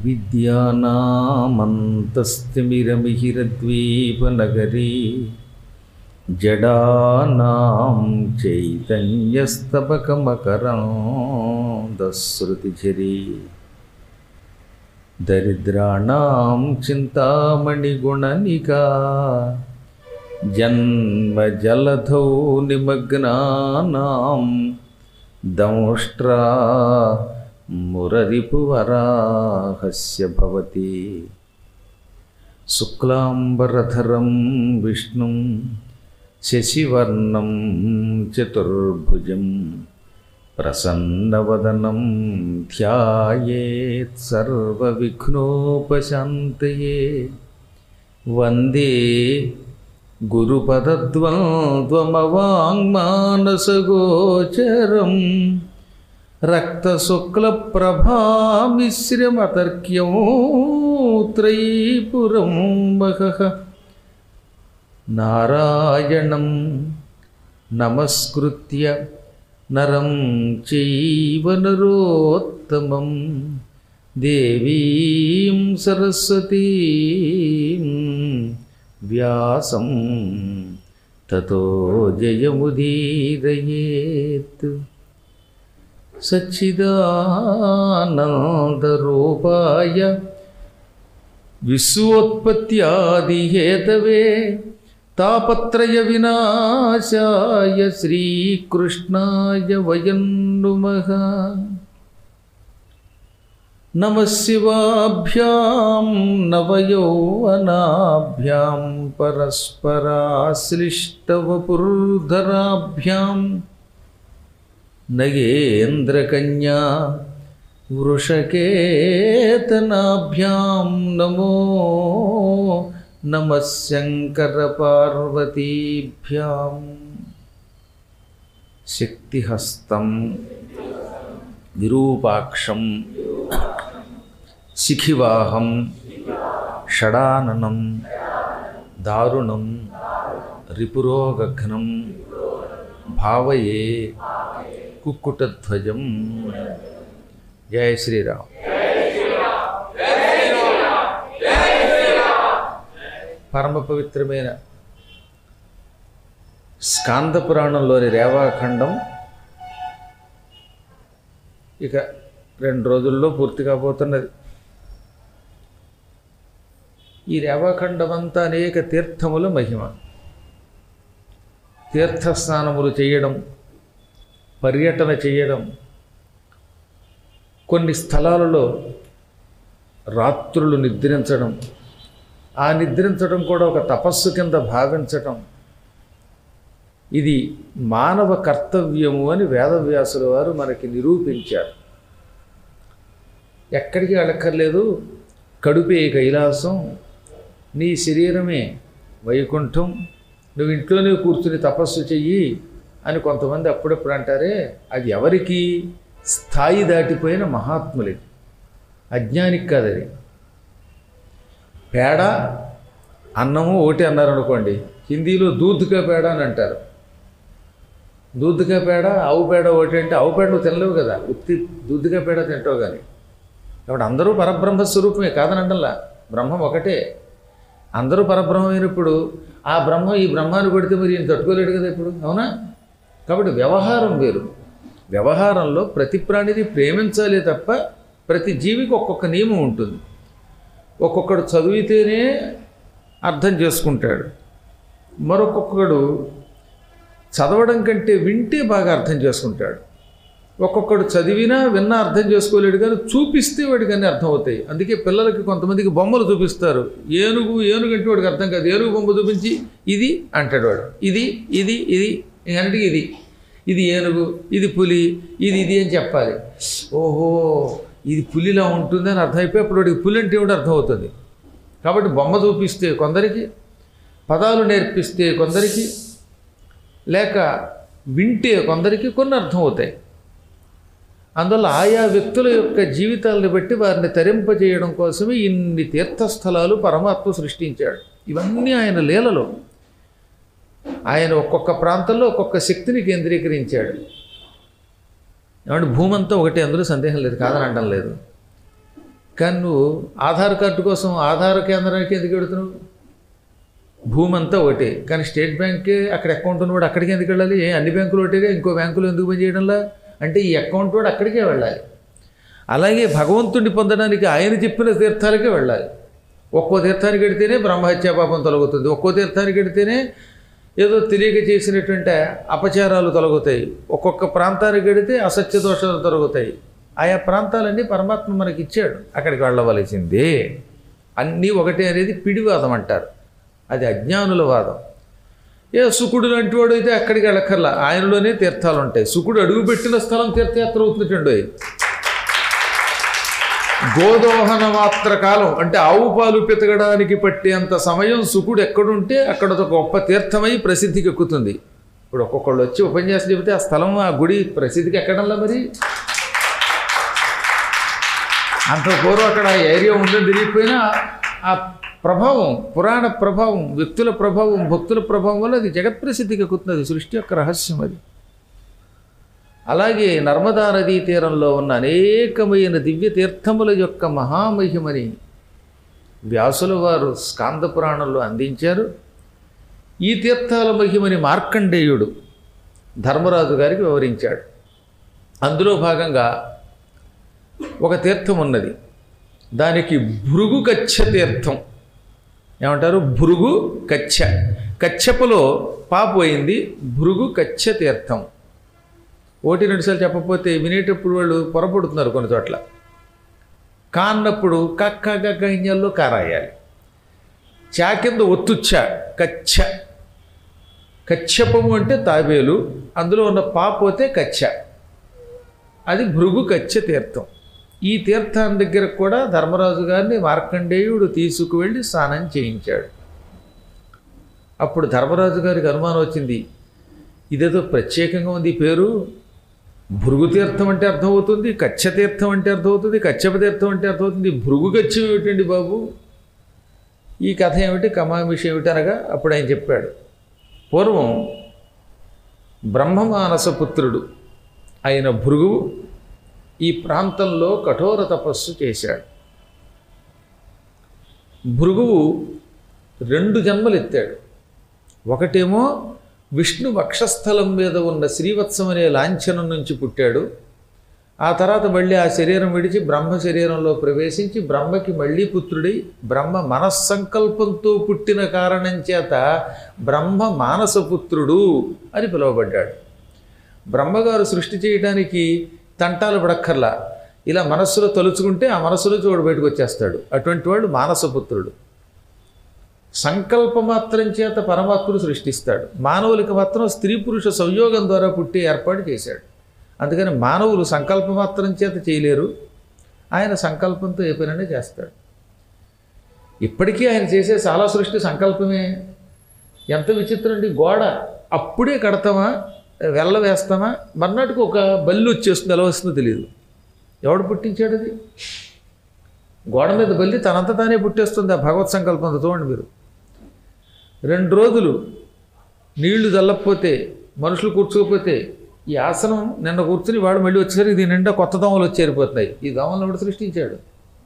విద్యానామంతస్తిమిరమిహిరద్వీపనగరీ జడానాం చైతన్యస్తబకమకరాందశ్రుతిఝరీ దరిద్రాణం చింతామణిగుణనికా జన్మజలధౌ నిమగ్నానాం దంష్ట్రా మురరిపువరాహస్య భవతి శుక్లాంబరధరం విష్ణుం శశివర్ణం చతుర్భుజం ప్రసన్నవదనం ధ్యాయేత్ సర్వవిఘ్నోపశాంతయే వందే గురుపదద్వంద్వమవాङ्మానసగోచరం రక్తశుక్లప్రభామిశ్రమతర్క్యం త్రైపురం మహః నారాయణం నమస్కృత్య నరం చైవ నరోత్తమం దేవీం సరస్వతీం వ్యాసం తతో జయముదీరయేత్ సచ్చిదానందరూపాయ విశ్వోత్పత్యాదిహేతవే తాపత్రయ వినాశాయ శ్రీకృష్ణాయ వయం నుమః నమశివాభ్యాం నవయౌవనాభ్యాం పరస్పరాశ్లిష్టవపుర్ధరాభ్యాం నగేంద్రకన్యా వృషకేతనాభ్యాం నమో నమ శంకరపార్వతీభ్యాం శక్తిహస్తం విరూపాక్షం శిఖివాహం షడాననం దారుణం రిపురోగఘ్నం భావయే కుక్కుటధ్వజం జయ శ్రీరామ్ పరమ పవిత్రమైన స్కాంద పురాణంలోని రేవాఖండం ఇక రెండు రోజుల్లో పూర్తి కాబోతున్నది ఈ రేవాఖండం అంతా అనేక తీర్థముల మహిమ తీర్థస్నానములు చేయడం పర్యటన చేయడం కొన్ని స్థలాలలో రాత్రులు నిద్రించడం ఆ నిద్రించడం కూడా ఒక తపస్సు కింద భావించటం ఇది మానవ కర్తవ్యము అని వేదవ్యాసుల వారు మనకి నిరూపించారు ఎక్కడికి వెళ్ళక్కర్లేదు కడుపే కైలాసం నీ శరీరమే వైకుంఠం నువ్వు ఇంట్లోనే కూర్చుని తపస్సు చెయ్యి అని కొంతమంది అప్పుడప్పుడు అంటారే అది ఎవరికి స్థాయి దాటిపోయిన మహాత్ములకి అజ్ఞానికి కాదది పేడ అన్నము ఒకటి అన్నారు అనుకోండి హిందీలో దూద్కా పేడ అని అంటారు దూద్కా పేడ ఆవు పేడ ఒకటి అంటే ఆవు పేడ నువ్వు తినలేవు కదా ఉత్తి దూద్కా పేడ తింటావు కానీ కాబట్టి అందరూ పరబ్రహ్మ స్వరూపమే కాదనంటల్లా బ్రహ్మం ఒకటే అందరూ పరబ్రహ్మైనప్పుడు ఆ బ్రహ్మ ఈ బ్రహ్మాన్ని కొడితే మరి ఈయన తట్టుకోలేడు కదా ఇప్పుడు అవునా కాబట్టి వ్యవహారం వేరు వ్యవహారంలో ప్రతి ప్రాణిని ప్రేమించాలి తప్ప ప్రతి జీవికి ఒక్కొక్క నియమం ఉంటుంది ఒక్కొక్కడు చదివితేనే అర్థం చేసుకుంటాడు మరొక్కొక్కడు చదవడం కంటే వింటే బాగా అర్థం చేసుకుంటాడు ఒక్కొక్కడు చదివినా విన్నా అర్థం చేసుకోలేడు కానీ చూపిస్తే వాడికి అన్నీ అర్థం అవుతాయి అందుకే పిల్లలకి కొంతమందికి బొమ్మలు చూపిస్తారు ఏనుగు ఏనుగు అంటే వాడికి అర్థం కాదు ఏనుగు బొమ్మ చూపించి ఇది అంటాడు వాడు ఇది ఇది ఇది ఇంకన్నిటికీ ఇది ఇది ఏనుగు ఇది పులి ఇది ఇది అని చెప్పాలి ఓహో ఇది పులిలా ఉంటుందని అర్థమైపోయి అప్పుడు వాడికి పులి అంటే ఏమిటి అర్థమవుతుంది కాబట్టి బొమ్మ చూపిస్తే కొందరికి పదాలు నేర్పిస్తే కొందరికి లేక వింటే కొందరికి కొన్ని అర్థమవుతాయి అందువల్ల ఆయా వ్యక్తుల యొక్క జీవితాలను బట్టి వారిని తరింపజేయడం కోసమే ఇన్ని తీర్థస్థలాలు పరమాత్మ సృష్టించాడు ఇవన్నీ ఆయన లీలలో ఆయన ఒక్కొక్క ప్రాంతంలో ఒక్కొక్క శక్తిని కేంద్రీకరించాడు ఏమంటే భూమి అంతా ఒకటి అందులో సందేహం లేదు కాదని అనడం లేదు కానీ నువ్వు ఆధార్ కార్డు కోసం ఆధార్ కేంద్రానికి ఎందుకు వెళుతున్నావు భూమి అంతా ఒకటే కానీ స్టేట్ బ్యాంకే అక్కడ అకౌంట్ ఉన్నవాడు అక్కడికి ఎందుకు వెళ్ళాలి ఏ అన్ని బ్యాంకులు ఒకటేగా ఇంకో బ్యాంకులు ఎందుకు పని చేయడంలా అంటే ఈ అకౌంట్ వాడు అక్కడికే వెళ్ళాలి అలాగే భగవంతుడిని పొందడానికి ఆయన చెప్పిన తీర్థాలకే వెళ్ళాలి ఒక్కో తీర్థానికి వెడితేనే బ్రహ్మహత్యా పాపం తొలగుతుంది ఒక్కో తీర్థానికి వెడితేనే ఏదో తెలియక చేసినటువంటి అపచారాలు తొలగుతాయి ఒక్కొక్క ప్రాంతానికి వెడితే అసత్య దోషాలు తొలగుతాయి ఆయా ప్రాంతాలన్నీ పరమాత్మ మనకి ఇచ్చాడు అక్కడికి వెళ్ళవలసిందే అన్నీ ఒకటే అనేది పిడివాదం అంటారు అది అజ్ఞానుల వాదం ఏ సుకుడు లాంటి వాడు అయితే అక్కడికి వెళ్ళక్కర్లా ఆయనలోనే తీర్థాలు ఉంటాయి సుకుడు అడుగుపెట్టిన స్థలం తీర్థయాత్ర అవుతుందండి గోదోహన మాత్ర కాలం అంటే ఆవు పాలు పితకడానికి పట్టేంత సమయం సుకుడు ఎక్కడుంటే అక్కడ ఒక గొప్ప తీర్థమై ప్రసిద్ధికి ఎక్కుతుంది ఇప్పుడు ఒక్కొక్కళ్ళు వచ్చి ఉపన్యాసం చెబితే ఆ స్థలం ఆ గుడి ప్రసిద్ధికి ఎక్కడంలా మరి అంత పూర్వం అక్కడ ఆ ఏరియా ఉందని తెలియకపోయినా ఆ ప్రభావం పురాణ ప్రభావం వ్యక్తుల ప్రభావం భక్తుల ప్రభావం వల్ల అది జగత్ ప్రసిద్ధికి ఎక్కుతుంది సృష్టి యొక్క రహస్యం అది అలాగే నర్మదా నదీ తీరంలో ఉన్న అనేకమైన దివ్య తీర్థముల యొక్క మహామహిమని వ్యాసుల వారు స్కాంద పురాణంలో అందించారు ఈ తీర్థాల మహిమని మార్కండేయుడు ధర్మరాజు గారికి వివరించాడు అందులో భాగంగా ఒక తీర్థం ఉన్నది దానికి భృగు కచ్చ తీర్థం ఏమంటారు భృగు కచ్చ కచ్చపలో పాపు అయింది భృగు కచ్చ తీర్థం ఒకటి రెండుసార్లు చెప్పకపోతే వినేటప్పుడు వాళ్ళు పొరపడుతున్నారు కొన్ని చోట్ల కాన్నప్పుడు కక్క గగ్గ ఇంజల్లో కారాయాలి చా కింద ఒత్తుచ్చ కచ్చ కచ్చపము అంటే తాబేలు అందులో ఉన్న పాపోతే కచ్చ అది భృగు కచ్చ తీర్థం ఈ తీర్థాన్ని దగ్గర కూడా ధర్మరాజు గారిని మార్కండేయుడు తీసుకువెళ్ళి స్నానం చేయించాడు అప్పుడు ధర్మరాజు గారికి అనుమానం వచ్చింది ఇదేదో ప్రత్యేకంగా ఉంది ఈ పేరు భృగు తీర్థం అంటే అర్థమవుతుంది కచ్చ తీర్థం అంటే అర్థమవుతుంది కచ్చప తీర్థం అంటే అర్థమవుతుంది భృగు కచ్చం ఏమిటండి బాబు ఈ కథ ఏమిటి కమామిషి ఏమిటి అనగా అప్పుడు ఆయన చెప్పాడు పూర్వం బ్రహ్మమానస పుత్రుడు అయిన భృగువు ఈ ప్రాంతంలో కఠోర తపస్సు చేశాడు భృగువు రెండు జన్మలు ఎత్తాడు ఒకటేమో విష్ణు వక్షస్థలం మీద ఉన్న శ్రీవత్సం అనే లాంఛనం నుంచి పుట్టాడు ఆ తర్వాత మళ్ళీ ఆ శరీరం విడిచి బ్రహ్మ శరీరంలో ప్రవేశించి బ్రహ్మకి మళ్ళీ పుత్రుడై బ్రహ్మ మనస్సంకల్పంతో పుట్టిన కారణం చేత బ్రహ్మ మానసపుత్రుడు అని పిలువబడ్డాడు బ్రహ్మగారు సృష్టి చేయడానికి తంటాలు పడక్కర్లా ఇలా మనస్సులో తలుచుకుంటే ఆ మనస్సులో చూడు బయటకు వచ్చేస్తాడు అటువంటి వాడు మానసపుత్రుడు సంకల్ప మాత్రం చేత పరమాత్ముడు సృష్టిస్తాడు మానవులకి మాత్రం స్త్రీ పురుష సంయోగం ద్వారా పుట్టి ఏర్పాటు చేశాడు అందుకని మానవులు సంకల్ప మాత్రం చేత చేయలేరు ఆయన సంకల్పంతో ఏ పనైనా చేస్తాడు ఇప్పటికీ ఆయన చేసే చాలా సృష్టి సంకల్పమే ఎంత విచిత్రం అండి గోడ అప్పుడే కడతామా వెళ్ళ వేస్తామా మర్నాటికి ఒక బల్లి వచ్చేస్తుంది ఎలా వస్తుందో తెలియదు ఎవడు పుట్టించాడు అది గోడ మీద బల్లి తనంత తానే పుట్టేస్తుంది ఆ భగవత్ సంకల్పంతో చూడండి మీరు రెండు రోజులు నీళ్లు చల్లకపోతే మనుషులు కూర్చోకపోతే ఈ ఆసనం నిన్న కూర్చుని వాడు మళ్ళీ వచ్చేసరికి దీని నిండా కొత్త దోమలు వచ్చి చేరిపోతున్నాయి ఈ దోమలను ఎవడు సృష్టించాడు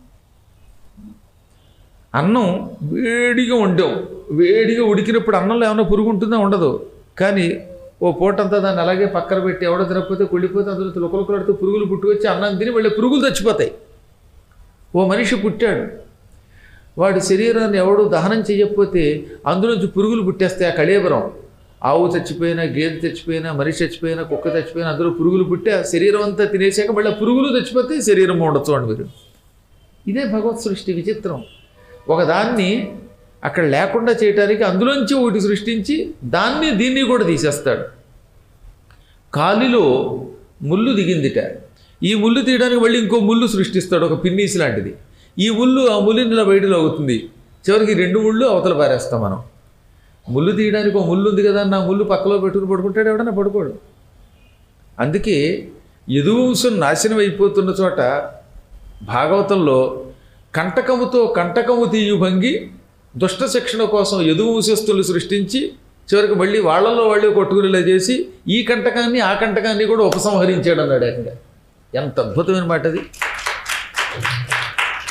అన్నం వేడిగా వండాం వేడిగా ఉడికినప్పుడు అన్నంలో ఏమైనా పురుగు ఉంటుందా ఉండదు కానీ ఓ పూటంతా దాన్ని అలాగే పక్కన పెట్టి ఎవడో తినకపోతే కుళ్ళిపోతే అందులో తులకలుకలాడుతూ పురుగులు పుట్టుకొచ్చి అన్నం తిని మళ్ళీ పురుగులు చచ్చిపోతాయి ఓ మనిషి పుట్టాడు వాడి శరీరాన్ని ఎవడు దహనం చేయకపోతే అందులోంచి పురుగులు పుట్టేస్తాయి ఆ కళేబరం ఆవు చచ్చిపోయినా గేదె చచ్చిపోయినా మనిషి చచ్చిపోయినా కుక్క చచ్చిపోయినా అందులో పురుగులు పుట్టి ఆ శరీరం అంతా తినేసాక మళ్ళీ పురుగులు చచ్చిపోతే శరీరం ఉండొచ్చు అండి మీరు ఇదే భగవత్ సృష్టి విచిత్రం ఒకదాన్ని అక్కడ లేకుండా చేయటానికి అందులోంచి ఒకటి సృష్టించి దాన్ని దీన్ని కూడా తీసేస్తాడు కాలిలో ముళ్ళు దిగిందిట ఈ ముళ్ళు తీయడానికి మళ్ళీ ఇంకో ముళ్ళు సృష్టిస్తాడు ఒక పిన్నీస్ లాంటిది ఈ ముళ్ళు ఆ ముళ్ళుని ఇలా బయటలో అవుతుంది చివరికి రెండు ముళ్ళు అవతల పారేస్తాం మనం ముళ్ళు తీయడానికి ఒక ముళ్ళు ఉంది కదా అని నా ముళ్ళు పక్కలో పెట్టుకుని పడుకుంటాడు ఎవడన్నా పడుకోడు అందుకే యదువంశం నాశనం అయిపోతున్న చోట భాగవతంలో కంటకముతో కంటకము తీయు భంగి దుష్ట శిక్షణ కోసం యదువంశస్థులు సృష్టించి చివరికి మళ్ళీ వాళ్ళల్లో వాళ్ళే కొట్టుకునేలా చేసి ఈ కంటకాన్ని ఆ కంటకాన్ని కూడా ఉపసంహరించాడు అన్నాడు ఏకంగా ఎంత అద్భుతమైన మాట అది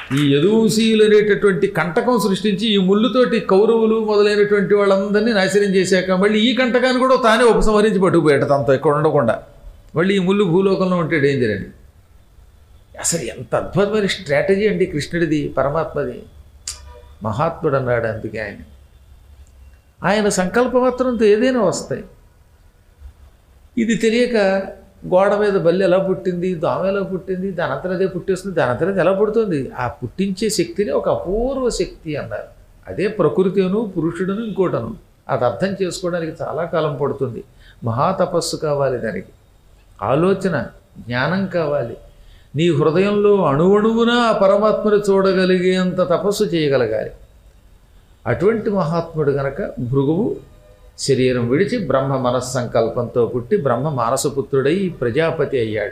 ఈ యదువంశీయులు అనేటటువంటి కంటకం సృష్టించి ఈ ముళ్ళుతోటి కౌరవులు మొదలైనటువంటి వాళ్ళందరినీ నాశనం చేశాక మళ్ళీ ఈ కంటకాన్ని కూడా తానే ఉపసంహరించి పట్టుకుపోయాట తనతో ఇక్కడ ఉండకుండా మళ్ళీ ఈ ముళ్ళు భూలోకంలో ఉంటే డేంజర్ అని అసలు ఎంత అద్భుతమైన స్ట్రాటజీ అండి కృష్ణుడిది పరమాత్మది మహాత్ముడు అన్నాడు అందుకే ఆయన ఆయన సంకల్పమాత్రంతో ఏదైనా వస్తాయి ఇది తెలియక గోడ మీద బల్లి ఎలా పుట్టింది దోమ ఎలా పుట్టింది దాని అంతరం అదే పుట్టేస్తుంది దాని అంతరం ఎలా పుడుతుంది ఆ పుట్టించే శక్తిని ఒక అపూర్వ శక్తి అన్నారు అదే ప్రకృతిను పురుషుడును ఇంకోటను అది అర్థం చేసుకోవడానికి చాలా కాలం పడుతుంది మహాతపస్సు కావాలి దానికి ఆలోచన జ్ఞానం కావాలి నీ హృదయంలో అణువణువున ఆ పరమాత్మను చూడగలిగేంత తపస్సు చేయగలగాలి అటువంటి మహాత్ముడు గనక భృగువు శరీరం విడిచి బ్రహ్మ మనస్సంకల్పంతో పుట్టి బ్రహ్మ మానసపుత్రుడై ప్రజాపతి అయ్యాడు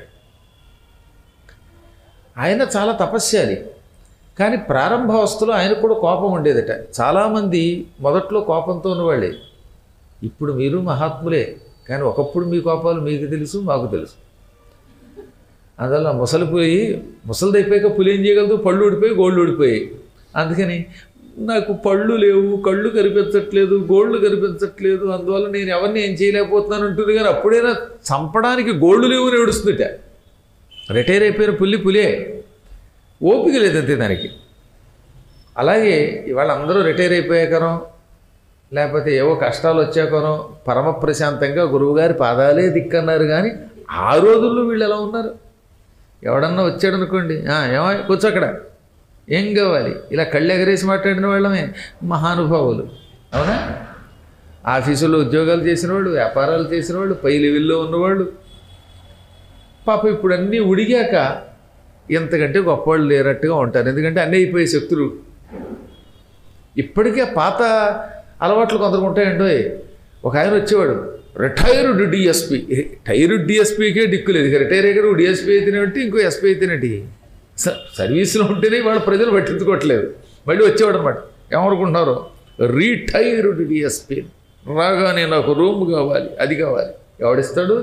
ఆయన చాలా తపస్యాలి కానీ ప్రారంభావస్థలో ఆయనకు కూడా కోపం ఉండేదట చాలామంది మొదట్లో కోపంతో ఉన్నవాళ్ళే ఇప్పుడు మీరు మహాత్ములే కానీ ఒకప్పుడు మీ కోపాలు మీకు తెలుసు మాకు తెలుసు అందువల్ల ముసలి పోయి ముసలిది అయిపోయాక పులి ఏం చేయగలదు పళ్ళు ఊడిపోయి గోళ్ళు ఊడిపోయాయి అందుకని నాకు పళ్ళు లేవు కళ్ళు కనిపించట్లేదు గోళ్ళు కనిపించట్లేదు అందువల్ల నేను ఎవరిని ఏం చేయలేకపోతున్నాను అంటుంది కానీ అప్పుడైనా చంపడానికి గోళ్ళు లేవు అని ఏడుస్తుందట రిటైర్ అయిపోయిన పులి పులే ఓపిక లేదంతే దానికి అలాగే ఇవాళ అందరూ రిటైర్ అయిపోయాకనో లేకపోతే ఏవో కష్టాలు వచ్చాకనో పరమ ప్రశాంతంగా గురువుగారి పాదాలే దిక్కన్నారు కానీ ఆ రోజుల్లో వీళ్ళు ఎలా ఉన్నారు ఎవడన్నా వచ్చాడు అనుకోండి ఏమో కూర్చో అక్కడ ఏం కావాలి ఇలా కళ్ళు ఎగరేసి మాట్లాడిన వాళ్ళమే మహానుభావులు అవునా ఆఫీసులో ఉద్యోగాలు చేసిన వాళ్ళు వ్యాపారాలు చేసిన వాళ్ళు పై లెవెల్లో ఉన్నవాళ్ళు పాప ఇప్పుడు అన్నీ ఉడిగాక ఎంతకంటే గొప్పవాళ్ళు లేనట్టుగా ఉంటారు ఎందుకంటే అన్నీ అయిపోయే శక్తులు ఇప్పటికే పాత అలవాట్లు కొందరు ఉంటాయండో ఒక ఆయన వచ్చేవాడు రిటైర్డ్ డిఎస్పి టైర్డ్ డిఎస్పీకే దిక్కు లేదు ఇక రిటైర్ అయ్యాడు డిఎస్పీ అయితేనేంటి ఇంకో ఎస్పీ అయితేనేంటి స- సర్వీస్లో ఉంటేనే వాళ్ళ ప్రజలు పట్టించుకోవట్లేదు మళ్ళీ వచ్చేవాడు అనమాట ఏమనుకుంటున్నారు రిటైర్డ్ డిఎస్పీ రాగానే నాకు రూమ్ కావాలి అది కావాలి ఎవడిస్తాడు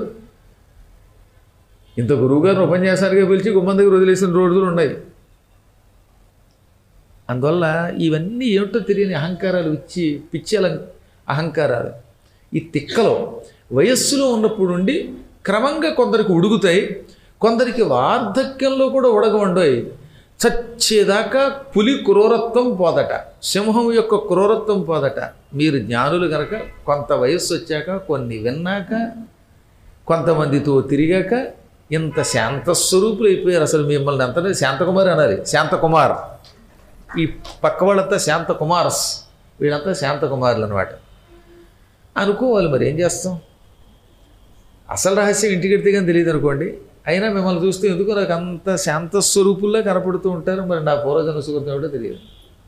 ఇంత గురువుగారిని ఉపన్యాసానికి పిలిచి గుమ్మం దగ్గర వదిలేసిన రోజులు ఉన్నాయి అందువల్ల ఇవన్నీ ఏమిటో తెలియని అహంకారాలు ఇచ్చి పిచ్చెల అహంకారాలు ఈ తిక్కలో వయస్సులో ఉన్నప్పుడు ఉండి క్రమంగా కొందరికి ఉడుగుతాయి కొందరికి వార్ధక్యంలో కూడా ఉడగవండోయి చచ్చేదాకా పులి క్రూరత్వం పోదట సింహం యొక్క క్రూరత్వం పోదట మీరు జ్ఞానులు గనక కొంత వయస్సు వచ్చాక కొన్ని విన్నాక కొంతమందితో తిరిగాక ఇంత శాంతస్వరూపులు అయిపోయారు అసలు మిమ్మల్ని అంతా శాంతకుమారి అనాలి శాంతకుమార్ ఈ పక్క వాళ్ళంతా శాంత కుమారస్ వీళ్ళంతా శాంత కుమారులు అనమాట అనుకోవాలి మరి ఏం చేస్తాం అసలు రహస్యం ఇంటికెడితే కానీ తెలియదు అనుకోండి అయినా మిమ్మల్ని చూస్తే ఎందుకు నాకు అంత శాంత స్వరూపుల్లా కనపడుతూ ఉంటారు మరి నా పూర్వజన సుకృతం ఏమిటో తెలియదు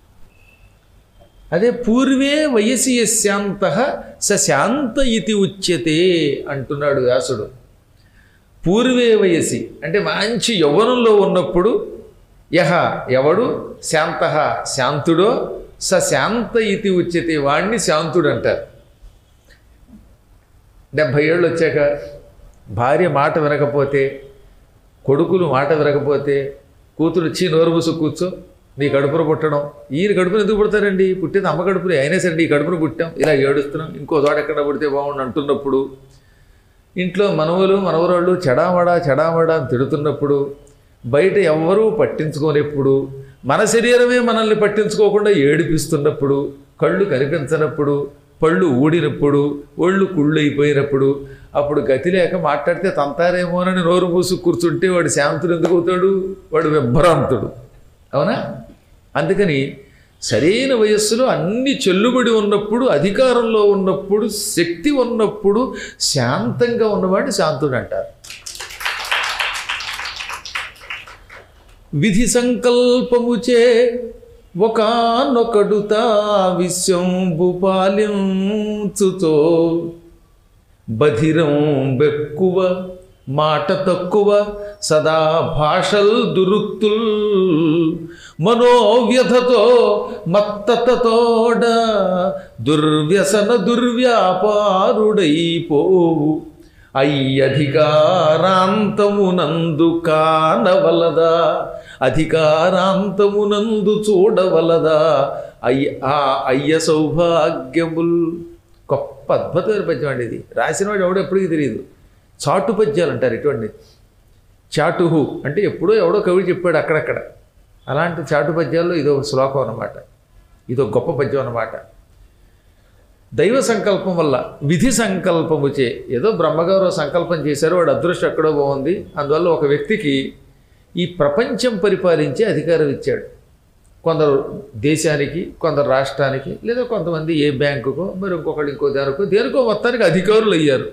అదే పూర్వే వయసి శాంత స శాంత ఇతి ఉచ్యతే అంటున్నాడు వ్యాసుడు పూర్వే వయసి అంటే మంచి యవ్వనంలో ఉన్నప్పుడు యహ ఎవడు శాంత శాంతుడో స శాంత ఇతి ఉచ్యతే వాణ్ణి శాంతుడు అంటారు డెబ్భై ఏళ్ళు వచ్చాక భార్య మాట వినకపోతే కొడుకులు మాట వినకపోతే కూతురు చీ నోరు మూసు కూర్చో నీ కడుపును పుట్టడం ఈయన కడుపును ఎందుకు పుడతారండి పుట్టేది అమ్మ కడుపునే అయినా సరే నీ కడుపును పుట్టాం ఇలా ఏడుస్తున్నాం ఇంకో తోట ఎక్కడ పుడితే బాగుండు అంటున్నప్పుడు ఇంట్లో మనవలు మనవరాళ్ళు చెడామడా చెడామడా అని తిడుతున్నప్పుడు బయట ఎవ్వరూ పట్టించుకోనప్పుడు మన శరీరమే మనల్ని పట్టించుకోకుండా ఏడిపిస్తున్నప్పుడు కళ్ళు కనిపించనప్పుడు పళ్ళు ఊడినప్పుడు ఒళ్ళు కుళ్ళు అయిపోయినప్పుడు అప్పుడు గతి లేక మాట్లాడితే తంతారేమోనని నోరు మూసు కూర్చుంటే వాడు శాంతుడు ఎందుకు అవుతాడు వాడు విభ్రాంతుడు అవునా అందుకని సరైన వయస్సులో అన్ని చెల్లుబడి ఉన్నప్పుడు అధికారంలో ఉన్నప్పుడు శక్తి ఉన్నప్పుడు శాంతంగా ఉన్నవాడిని శాంతుడు అంటారు విధి సంకల్పముచే ఒకనొకడుతా విశ్వంబు పాలించుతో బధిరం బెక్కువ మాట తక్కువ సదా భాషల్ దురుక్తుల్ మనోవ్యధతో మత్తతతోడ దుర్వ్యసన దుర్వ్యాపారుడైపోవు అయ్యధికారాంతమునందు కానవలదా అధికారాంతమునందు చూడవలదా అయ్య ఆ అయ్య సౌభాగ్యముల్ గొప్ప అద్భుతమైన పద్యం అండి ఇది రాసినవాడు ఎవడో ఎప్పటికీ తెలియదు చాటు పద్యాలు అంటారు ఇటువంటి చాటుహు అంటే ఎప్పుడో ఎవడో కవి చెప్పాడు అక్కడక్కడ అలాంటి చాటు పద్యాల్లో ఇదో శ్లోకం అన్నమాట ఇదో గొప్ప పద్యం అన్నమాట దైవ సంకల్పం వల్ల విధి సంకల్పము చే ఏదో బ్రహ్మగారు సంకల్పం చేశారు వాడు అదృష్టం ఎక్కడో బాగుంది అందువల్ల ఒక వ్యక్తికి ఈ ప్రపంచం పరిపాలించే అధికారం ఇచ్చాడు కొందరు దేశానికి కొందరు రాష్ట్రానికి లేదా కొంతమంది ఏ బ్యాంకుకో మరి ఇంకొకటి ఇంకో దానికో దేనికో మొత్తానికి అధికారులు అయ్యారు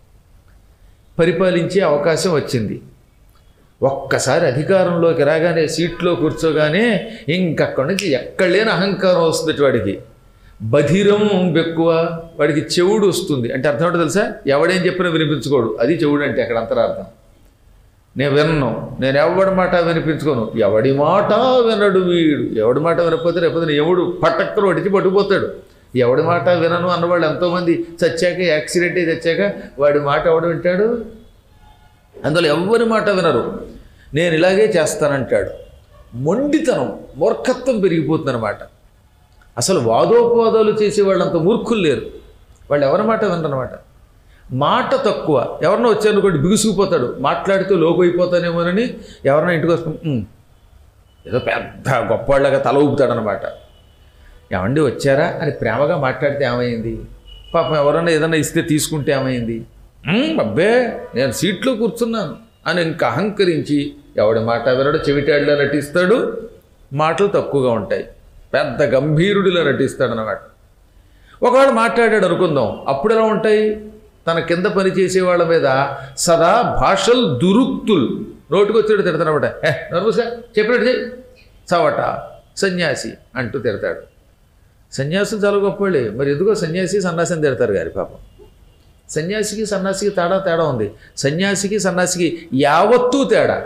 పరిపాలించే అవకాశం వచ్చింది ఒక్కసారి అధికారంలోకి రాగానే సీట్లో కూర్చోగానే ఇంకక్కడి నుంచి ఎక్కడ లేని అహంకారం వస్తుంది వాడికి బధిరం బెక్కువ వాడికి చెవుడు వస్తుంది అంటే అర్థం ఏంటో తెలుసా ఎవడేం చెప్పినా వినిపించుకోడు అది చెవుడు అంటే అక్కడ అంతరార్థం నేను వినను నేను ఎవడి మాట వినిపించుకోను ఎవడి మాట వినడు వీడు ఎవడి మాట వినకపోతే రేపు ఎవడు పట్టక్కలు వడిచి పట్టుకుపోతాడు ఎవడి మాట వినను అన్నవాళ్ళు ఎంతోమంది చచ్చాక యాక్సిడెంట్ అయి చచ్చాక వాడి మాట ఎవడు వింటాడు అందులో ఎవ్వరి మాట వినరు నేను ఇలాగే చేస్తానంటాడు మొండితనం మూర్ఖత్వం పెరిగిపోతుందన్నమాట అసలు వాదోపవాదాలు చేసే వాళ్ళంత మూర్ఖులు లేరు వాళ్ళు ఎవరి మాట వినరనమాట మాట తక్కువ ఎవరినో వచ్చారనుకోండి బిగుసుకుపోతాడు మాట్లాడితే లోపు అయిపోతానేమోనని ఎవరైనా ఇంటికి వస్తాం "ఉమ్, ఏదో పెద్ద గొప్పవాళ్ళగా తల ఊపుతాడనమాట ఏమండి వచ్చారా అని ప్రేమగా మాట్లాడితే ఏమైంది పాపం ఎవరైనా ఏదైనా ఇస్తే తీసుకుంటే ఏమైంది "ఉమ్, అబ్బే నేను సీట్లో కూర్చున్నాను అని ఇంకా అహంకరించి ఎవడి మాట వినడు చెవిటాడిలో నటిస్తాడు మాటలు తక్కువగా ఉంటాయి పెద్ద గంభీరుడిలో నటిస్తాడు అన్నమాట ఒకవేళ మాట్లాడాడు అనుకుందాం అప్పుడు ఎలా ఉంటాయి తన కింద పని చేసే వాళ్ళ మీద సదా భాషలు దురుక్తులు నోటికొచ్చాడు తిడతానమాట ఏ నర్మస్గా చెప్పినట్టు చెయ్యి చవట సన్యాసి అంటూ తిడతాడు సన్యాసులు చాలా గొప్పవాళ్ళే మరి ఎందుకో సన్యాసి సన్యాసిని తిడతారు గారి పాపం సన్యాసికి సన్యాసికి తేడా తేడా ఉంది సన్యాసికి సన్యాసికి యావత్తు తేడా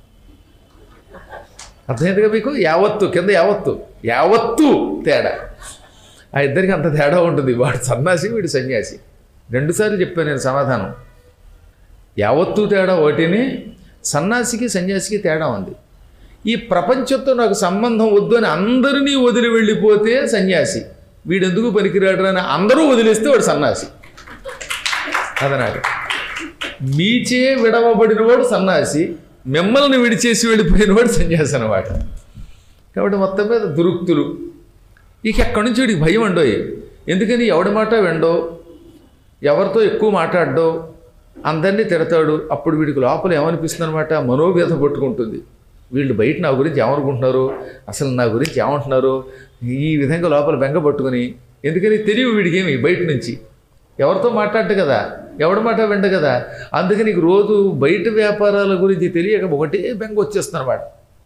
అర్థమైందిగా మీకు యావత్తు కింద యావత్తు యావత్తు తేడా ఆ ఇద్దరికి అంత తేడా ఉంటుంది వాడు సన్యాసి వీడు సన్యాసి రెండుసార్లు చెప్పాను నేను సమాధానం యావత్తు తేడా ఒకటిని సన్యాసికి సన్యాసికి తేడా ఉంది ఈ ప్రపంచంతో నాకు సంబంధం వద్దు అని అందరినీ వదిలి వెళ్ళిపోతే సన్యాసి వీడెందుకు పనికిరాడు అని అందరూ వదిలేస్తే వాడు సన్యాసి అదనాడు మీచే విడవబడినవాడు సన్యాసి మిమ్మల్ని విడిచేసి వెళ్ళిపోయినవాడు సన్యాసి అన్నమాట కాబట్టి మొత్తం మీద దురుక్తులు ఇక ఎక్కడి నుంచి వీడికి భయం అండోయి ఎందుకని ఎవడి మాట వెండో ఎవరితో ఎక్కువ మాట్లాడడో అందరినీ తిడతాడు అప్పుడు వీడికి లోపల ఏమనిపిస్తుంది అనమాట మనోవ్యధ పట్టుకుంటుంది వీళ్ళు బయట నా గురించి ఏమనుకుంటున్నారు అసలు నా గురించి ఏమంటున్నారు ఈ విధంగా లోపల బెంగ పట్టుకుని ఎందుకని తెలియవు వీడికేమి బయట నుంచి ఎవరితో మాట్లాడదు కదా ఎవడి మాట వెంట కదా అందుకని నీకు రోజు బయట వ్యాపారాల గురించి తెలియక ఒకటే బెంగ వచ్చేస్తుంది అనమాట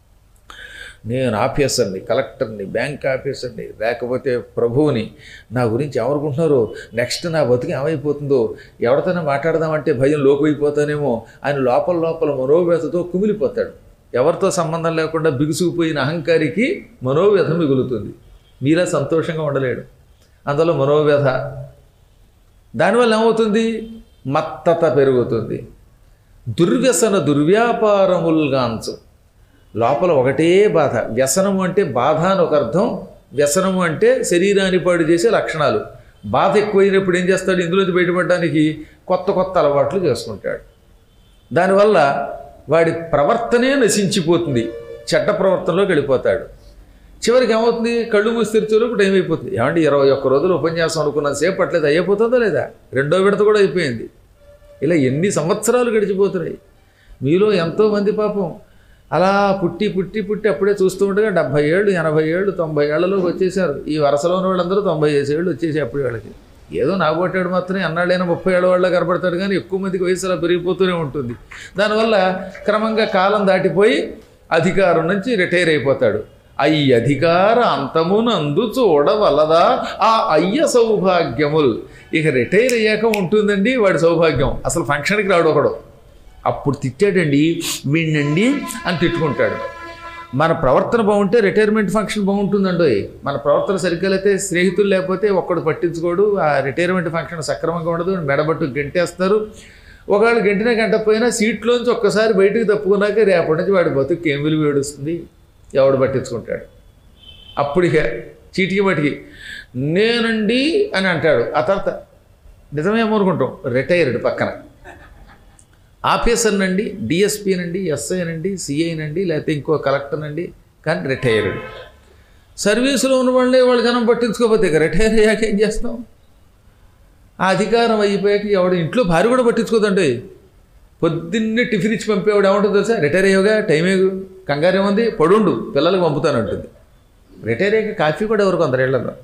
నేను ఆఫీసర్ని కలెక్టర్ని బ్యాంక్ ఆఫీసర్ని లేకపోతే ప్రభువుని నా గురించి ఎవరుకుంటున్నారో నెక్స్ట్ నా బతుకు ఏమైపోతుందో ఎవరితోనే మాట్లాడదామంటే భయం లోపైపోతానేమో ఆయన లోపల లోపల మనోవ్యతతో కుమిలిపోతాడు ఎవరితో సంబంధం లేకుండా బిగుసుకుపోయిన అహంకారికి మనోవ్యధ మిగులుతుంది మీలా సంతోషంగా ఉండలేడు అందులో మనోవ్యధ దానివల్ల ఏమవుతుంది మత్తత పెరుగుతుంది దుర్వ్యసన దుర్వ్యాపారముల్గాంచు లోపల ఒకటే బాధ వ్యసనము అంటే బాధ అని ఒక అర్థం వ్యసనము అంటే శరీరాన్ని పాడు చేసే లక్షణాలు బాధ ఎక్కువైనప్పుడు ఏం చేస్తాడు ఇందులోంచి బయటపడడానికి కొత్త కొత్త అలవాట్లు చేసుకుంటాడు దానివల్ల వాడి ప్రవర్తనే నశించిపోతుంది చెడ్డ ప్రవర్తనలోకి వెళ్ళిపోతాడు చివరికి ఏమవుతుంది కళ్ళు మూసి తెరిచేలోపు టైం అయిపోతుంది ఏమంటే ఇరవై ఒక్క రోజులు ఉపన్యాసం అనుకున్నంత సేపు అట్లేదు అయిపోతుందో లేదా రెండో విడత కూడా అయిపోయింది ఇలా ఎన్ని సంవత్సరాలు గడిచిపోతున్నాయి మీలో ఎంతోమంది పాపం అలా పుట్టి పుట్టి పుట్టి అప్పుడే చూస్తూ ఉండగా డెబ్భై ఏళ్ళు ఎనభై ఏళ్ళు తొంభై ఏళ్ళలోకి వచ్చేసారు ఈ వరుసలో ఉన్న వాళ్ళందరూ తొంభై ఐదు ఏళ్ళు వచ్చేసి అప్పుడు వాళ్ళకి ఏదో నాగొట్టాడు మాత్రమే అన్నాళ్ళైనా ముప్పై ఏళ్ళ వాళ్ళ కనపడతాడు కానీ ఎక్కువ మందికి వయసు అలా పెరిగిపోతూనే ఉంటుంది దానివల్ల క్రమంగా కాలం దాటిపోయి అధికారం నుంచి రిటైర్ అయిపోతాడు అయ్యి అధికార అంతమునందు చూడవలదా ఆ అయ్య సౌభాగ్యముల్ ఇక రిటైర్ అయ్యాక ఉంటుందండి వాడి సౌభాగ్యం అసలు ఫంక్షన్కి రాడు ఒకడు అప్పుడు తిట్టాడండి వీణండి అని తిట్టుకుంటాడు మన ప్రవర్తన బాగుంటే రిటైర్మెంట్ ఫంక్షన్ బాగుంటుందండి మన ప్రవర్తన సరిగ్గా అయితే స్నేహితులు లేకపోతే ఒక్కడు పట్టించుకోడు ఆ రిటైర్మెంట్ ఫంక్షన్ సక్రమంగా ఉండదు మెడబట్టు గెంటేస్తారు ఒకవేళ గంటినా గంట పోయినా సీట్లోంచి ఒక్కసారి బయటికి తప్పుకున్నాక రేపటి నుంచి వాడి బతుకు ఏం విలువ ఏడుస్తుంది ఎవడు పట్టించుకుంటాడు అప్పుడు ఇక చీటికి మటికి నేనండి అని అంటాడు ఆ తర్వాత నిజమేమో అనుకుంటాం రిటైర్డ్ పక్కన ఆఫీసర్నండి డిఎస్పీనండి ఎస్ఐనండి సిఐనండి లేకపోతే ఇంకో కలెక్టర్నండి కానీ రిటైర్డ్ సర్వీసులో ఉన్న వాళ్ళే వాళ్ళు జనం పట్టించుకోకపోతే ఇక రిటైర్ అయ్యాక ఏం చేస్తాం ఆ అధికారం అయిపోయాక ఎవడు ఇంట్లో భార్య కూడా పట్టించుకోదండి పొద్దున్నే టిఫిన్ ఇచ్చి పంపేవాడు ఏమంటుంది తెలుసా రిటైర్ అయ్యోగా టైం ఏగు కంగారు ఏముంది పడుండు పిల్లలకు పంపుతానంటుంది రిటైర్ అయ్యాక కాఫీ కూడా ఎవరు కొందరేళ్లలో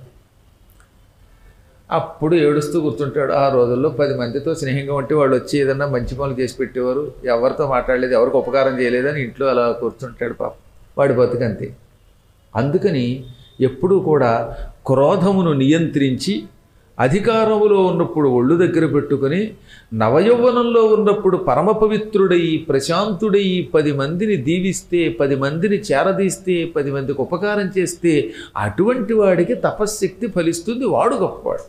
అప్పుడు ఏడుస్తూ గుర్తుంటాడు ఆ రోజుల్లో పది మందితో స్నేహంగా ఉంటే వాళ్ళు వచ్చి ఏదన్నా మంచి పనులు చేసి పెట్టేవారు ఎవరితో మాట్లాడలేదు ఎవరికి ఉపకారం చేయలేదని ఇంట్లో అలా కూర్చుంటాడు పాప వాడి బతుకంతే అందుకని ఎప్పుడూ కూడా క్రోధమును నియంత్రించి అధికారములో ఉన్నప్పుడు ఒళ్ళు దగ్గర పెట్టుకొని నవయౌవనంలో ఉన్నప్పుడు పరమ పవిత్రుడై ప్రశాంతుడై పది మందిని దీవిస్తే పది మందిని చేరదీస్తే పది మందికి ఉపకారం చేస్తే అటువంటి వాడికి తపశ్శక్తి ఫలిస్తుంది వాడు గొప్పవాడు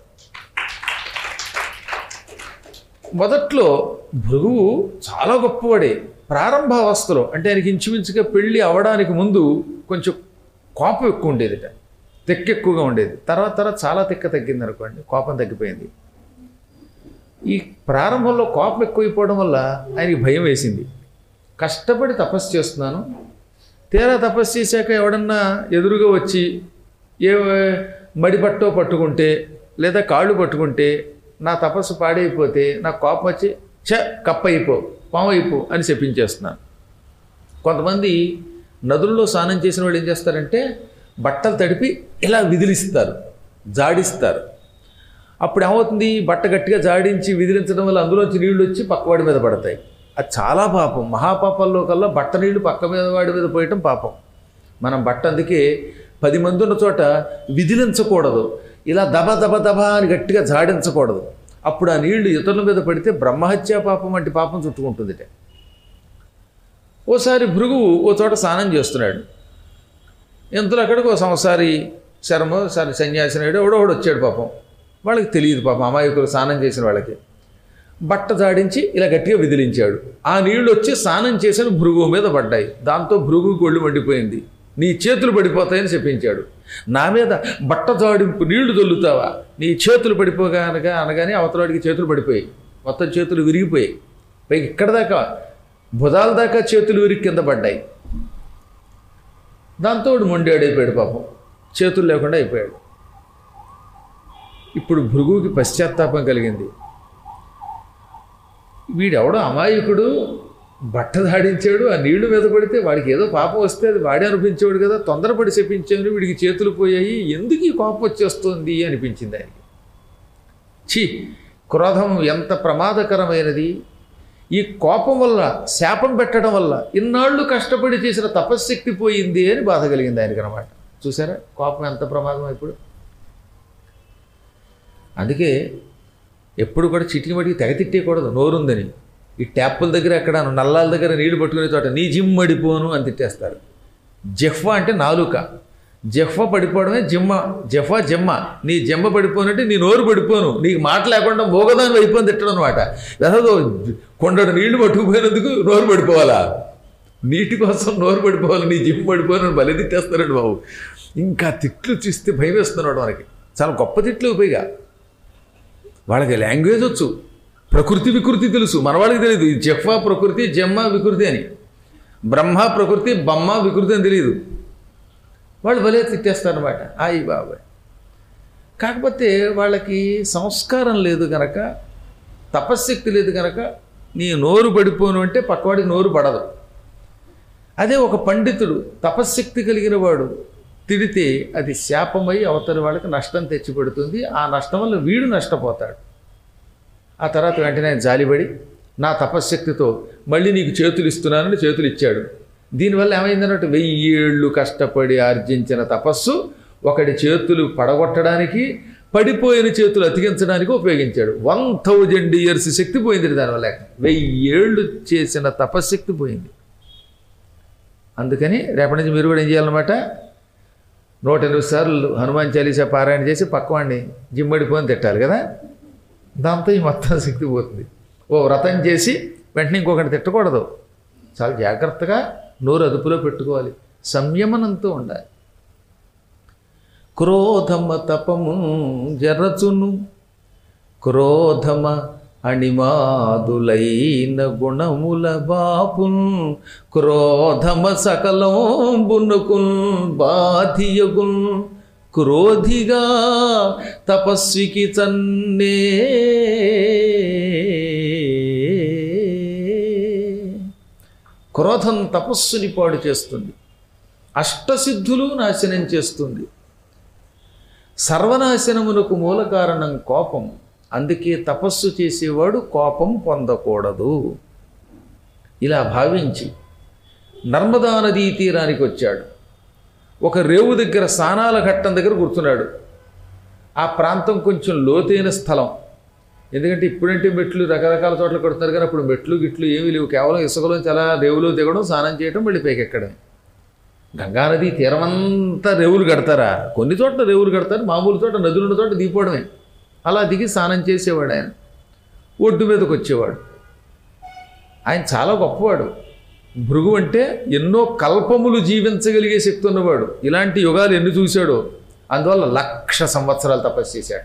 మొదట్లో భృగువు చాలా గొప్పవాడే ప్రారంభ అవస్థలో అంటే ఆయనకి ఇంచుమించుగా పెళ్ళి అవడానికి ముందు కొంచెం కోపం ఎక్కువ ఉండేదిట తెక్క ఎక్కువగా ఉండేది తర్వాత తర్వాత చాలా తెక్క తగ్గింది అనుకోండి కోపం తగ్గిపోయింది ఈ ప్రారంభంలో కోపం ఎక్కువైపోవడం వల్ల ఆయనకి భయం వేసింది కష్టపడి తపస్సు చేస్తున్నాను తీరా తపస్సు చేశాక ఎవడన్నా ఎదురుగా వచ్చి ఏ మడిపట్టో పట్టుకుంటే లేదా కాళ్ళు పట్టుకుంటే నా తపస్సు పాడైపోతే నా కోపం వచ్చి చ కప్ప అయిపో పాము అయిపో అని చెప్పించేస్తున్నాను కొంతమంది నదుల్లో స్నానం చేసిన వాళ్ళు ఏం చేస్తారంటే బట్టలు తడిపి ఇలా విదిలిస్తారు జాడిస్తారు అప్పుడు ఏమవుతుంది బట్ట గట్టిగా జాడించి విదిలించడం వల్ల అందులోంచి నీళ్లు వచ్చి పక్కవాడి మీద పడతాయి అది చాలా పాపం మహాపాపాల్లో కల్లా బట్ట నీళ్లు పక్క మీద వాడి మీద పోయటం పాపం మనం బట్ట అందుకే పది మంది ఉన్న చోట విదిలించకూడదు ఇలా దబ దబ దబ అని గట్టిగా జాడించకూడదు అప్పుడు ఆ నీళ్లు ఇతరుల మీద పడితే బ్రహ్మహత్యా పాపం వంటి పాపం చుట్టుకుంటుందిట ఓసారి భృగువు ఓ చోట స్నానం చేస్తున్నాడు ఎంతలో అక్కడికి ఓ సంసారి శర్మ సరే సన్యాసినాడు ఎవడో ఒకడు వచ్చాడు పాపం వాళ్ళకి తెలియదు పాపం అమాయకులు స్నానం చేసిన వాళ్ళకి బట్ట జాడించి ఇలా గట్టిగా విదిలించాడు ఆ నీళ్లు వచ్చి స్నానం చేసిన భృగువు మీద పడ్డాయి దాంతో భృగువు కొళ్ళు మండిపోయింది నీ చేతులు పడిపోతాయని చెప్పించాడు నా మీద బట్ట జాడింపు నీళ్లు దొల్లుతావా నీ చేతులు పడిపోగా అనగా అనగానే అవతలవాడికి చేతులు పడిపోయాయి మొత్తం చేతులు విరిగిపోయాయి పైకి ఇక్కడ దాకా భుజాల దాకా చేతులు విరిగి కింద పడ్డాయి దాంతో వాడు మొండేడైపోయాడు పాపం చేతులు లేకుండా అయిపోయాడు ఇప్పుడు భృగువుకి పశ్చాత్తాపం కలిగింది వీడెవడో అమాయకుడు బట్ట దాడించాడు ఆ నీళ్లు మీద పడితే వాడికి ఏదో పాపం వస్తే అది వాడే అనిపించేవాడు కదా తొందరపడి చెప్పించాను వీడికి చేతులు పోయాయి ఎందుకు ఈ కోపం వచ్చేస్తుంది అనిపించింది ఆయనకి ఛీ క్రోధం ఎంత ప్రమాదకరమైనది ఈ కోపం వల్ల శాపం పెట్టడం వల్ల ఇన్నాళ్ళు కష్టపడి చేసిన తపశ్శక్తి పోయింది అని బాధ కలిగింది ఆయనకి అనమాట చూసారా కోపం ఎంత ప్రమాదం ఇప్పుడు అందుకే ఎప్పుడు కూడా చిటికి మటికి తెగ తిట్టేయకూడదు నోరుందని ఈ ట్యాప్పుల దగ్గర ఎక్కడ నల్లాల దగ్గర నీళ్లు పట్టుకునే చోట నీ జిమ్ పడిపోను అని తిట్టేస్తారు జెఫ్వా అంటే నాలుక జెఫ్వ పడిపోవడమే జిమ్మ జెఫ్వా జిమ్మ నీ జిమ్మ పడిపోనంటే నీ నోరు పడిపోను నీకు మాట లేకుండా మోగదాన్ని అయిపోని తిట్టడం అనమాట అసలు కొండడు నీళ్లు పట్టుకుపోయినందుకు నోరు పడిపోవాలా నీటి కోసం నోరు పడిపోవాలి నీ జిమ్ పడిపోను బలి తిట్టేస్తారండి బాబు ఇంకా తిట్లు చూస్తే భయం వేస్తున్నాడు మనకి చాలా గొప్ప తిట్లు పైగా వాళ్ళకి లాంగ్వేజ్ వచ్చు ప్రకృతి వికృతి తెలుసు మన వాళ్ళకి తెలియదు ఇది జెఫ్ఫా ప్రకృతి జమ్మ వికృతి అని బ్రహ్మ ప్రకృతి బొమ్మ వికృతి అని తెలియదు వాళ్ళు భలే తిట్టేస్తారనమాట ఆయి బాబాయ్ కాకపోతే వాళ్ళకి సంస్కారం లేదు కనుక తపశ్శక్తి లేదు కనుక నీ నోరు పడిపోను అంటే పక్కవాడికి నోరు పడదు అదే ఒక పండితుడు తపశ్శక్తి కలిగిన వాడు తిడితే అది శాపమై అవతలి వాళ్ళకి నష్టం తెచ్చిపెడుతుంది ఆ నష్టం వల్ల వీడు నష్టపోతాడు ఆ తర్వాత వెంటనే ఆయన జాలిపడి నా తపశ్శక్తితో మళ్ళీ నీకు చేతులు ఇస్తున్నానని చేతులు ఇచ్చాడు దీనివల్ల ఏమైందన్నట్టు వెయ్యి ఏళ్ళు కష్టపడి ఆర్జించిన తపస్సు ఒకటి చేతులు పడగొట్టడానికి పడిపోయిన చేతులు అతికించడానికి ఉపయోగించాడు వన్ థౌజండ్ ఇయర్స్ శక్తి పోయింది దానివల్ల వెయ్యి ఏళ్ళు చేసిన తపశ్శక్తి పోయింది అందుకని రేపటి నుంచి మీరు కూడా ఏం చేయాలన్నమాట నూట ఎనిమిది సార్లు హనుమాన్ చాలీసా పారాయణ చేసి పక్కవాడిని జిమ్మడిపోని తిట్టాలి కదా దాంతో ఈ మొత్తం శక్తి పోతుంది ఓ వ్రతం చేసి వెంటనే ఇంకొకటి తిట్టకూడదు చాలా జాగ్రత్తగా నోరు అదుపులో పెట్టుకోవాలి సంయమనంతో ఉండాలి క్రోధమ తపము జరచును క్రోధమ అణిమాదులైన గుణముల బాపున్ క్రోధమ సకలంబునకున్ బాధియగున్ క్రోధిగా తపస్వికి చన్నే క్రోధం తపస్సుని పాడు చేస్తుంది అష్టసిద్ధులు నాశనం చేస్తుంది సర్వనాశనమునకు మూల కారణం కోపం అందుకే తపస్సు చేసేవాడు కోపం పొందకూడదు ఇలా భావించి నర్మదా నదీ తీరానికి వచ్చాడు ఒక రేవు దగ్గర స్నానాల ఘట్టం దగ్గర కూర్చున్నాడు ఆ ప్రాంతం కొంచెం లోతైన స్థలం ఎందుకంటే ఇప్పుడంటే మెట్లు రకరకాల చోట్ల కొడుతున్నారు కానీ అప్పుడు మెట్లు గిట్లు ఏమీ లేవు కేవలం ఇసుకలోంచి అలా రేవులో దిగడం స్నానం చేయడం మళ్ళీ పైకెక్కడం గంగానది తీరమంతా రేవులు కడతారా కొన్ని చోట్ల రేవులు కడతారు మామూలు చోట నదులున్న చోట దిగిపోవడమే అలా దిగి స్నానం చేసేవాడు ఆయన ఒడ్డు మీదకి వచ్చేవాడు ఆయన చాలా గొప్పవాడు భృగు అంటే ఎన్నో కల్పములు జీవించగలిగే శక్తి ఉన్నవాడు ఇలాంటి యుగాలు ఎన్ని చూశాడో అందువల్ల లక్ష సంవత్సరాలు తపస్సు చేశాడు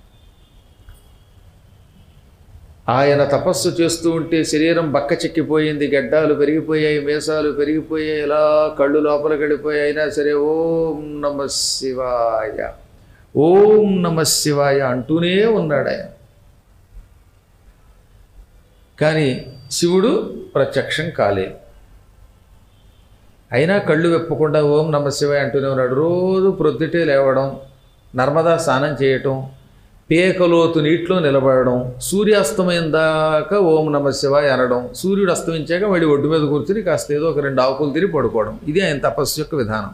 ఆయన తపస్సు చేస్తూ ఉంటే శరీరం బక్క చిక్కిపోయింది గడ్డాలు పెరిగిపోయాయి మేసాలు పెరిగిపోయాయి ఇలా కళ్ళు లోపలికి వెళ్ళిపోయాయి అయినా సరే ఓం నమ శివాయ ఓం నమ శివాయ అంటూనే ఉన్నాడు ఆయన కానీ శివుడు ప్రత్యక్షం కాలేదు అయినా కళ్ళు వెప్పకుండా ఓం నమ శివాయ అంటూనే ఉన్నాడు రోజు ప్రొద్దుటే లేవడం నర్మదా స్నానం చేయటం పేకలోతు నీటిలో నిలబడడం సూర్యాస్తమయం దాకా ఓం నమ శివాయ అనడం సూర్యుడు అస్తమించాక మళ్ళీ ఒడ్డు మీద కూర్చుని కాస్త ఏదో ఒక రెండు ఆకులు తిరిగి పడుకోవడం ఇది ఆయన తపస్సు యొక్క విధానం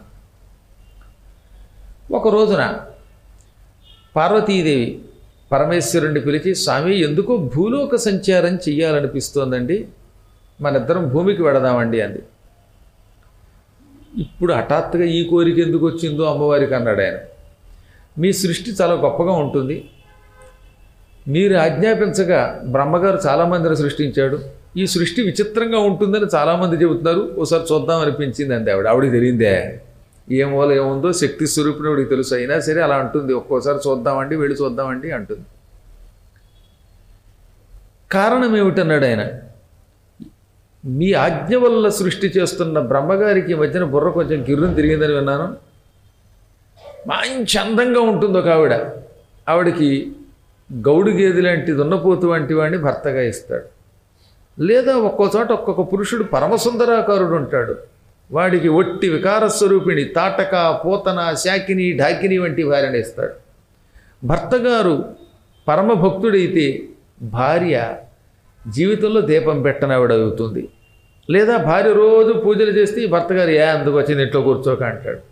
ఒక రోజున పార్వతీదేవి పరమేశ్వరుణ్ణి పిలిచి స్వామి ఎందుకో భూలోక సంచారం చెయ్యాలనిపిస్తోందండి మనిద్దరం భూమికి వెడదామండి అంది ఇప్పుడు హఠాత్తుగా ఈ కోరిక ఎందుకు వచ్చిందో అమ్మవారికి అన్నాడు ఆయన మీ సృష్టి చాలా గొప్పగా ఉంటుంది మీరు ఆజ్ఞాపించగా బ్రహ్మగారు చాలామందిని సృష్టించాడు ఈ సృష్టి విచిత్రంగా ఉంటుందని చాలామంది చెబుతున్నారు ఓసారి చూద్దాం అనిపించింది అంతే ఆవిడ ఆవిడకి తెలియందే ఏ మూల ఏముందో శక్తి స్వరూపిణి ఆవిడకి తెలుసు అయినా సరే అలా అంటుంది ఒక్కోసారి చూద్దామండి వెళ్ళి చూద్దామండి అంటుంది కారణం ఏమిటన్నాడు ఆయన మీ ఆజ్ఞ వల్ల సృష్టి చేస్తున్న బ్రహ్మగారికి ఈ మధ్యన బుర్ర కొంచెం గిర్రం తిరిగిందని విన్నాను మంచి అందంగా ఉంటుంది ఒక ఆవిడ ఆవిడకి గౌడు గేదె లాంటి దున్నపోతు వంటి వాడిని భర్తగా ఇస్తాడు లేదా ఒక్కో చోట ఒక్కొక్క పురుషుడు పరమసుందరాకారుడు ఉంటాడు వాడికి ఒట్టి వికార స్వరూపిణి తాటక పోతన శాకిని ఢాకిని వంటి వారిని ఇస్తాడు భర్తగారు పరమభక్తుడైతే భార్య జీవితంలో దీపం పెట్టనవిడ అవుతుంది లేదా భార్య రోజు పూజలు చేస్తే ఈ భర్తగారు ఏ అందుకు వచ్చింది ఇంట్లో కూర్చోక అంటాడు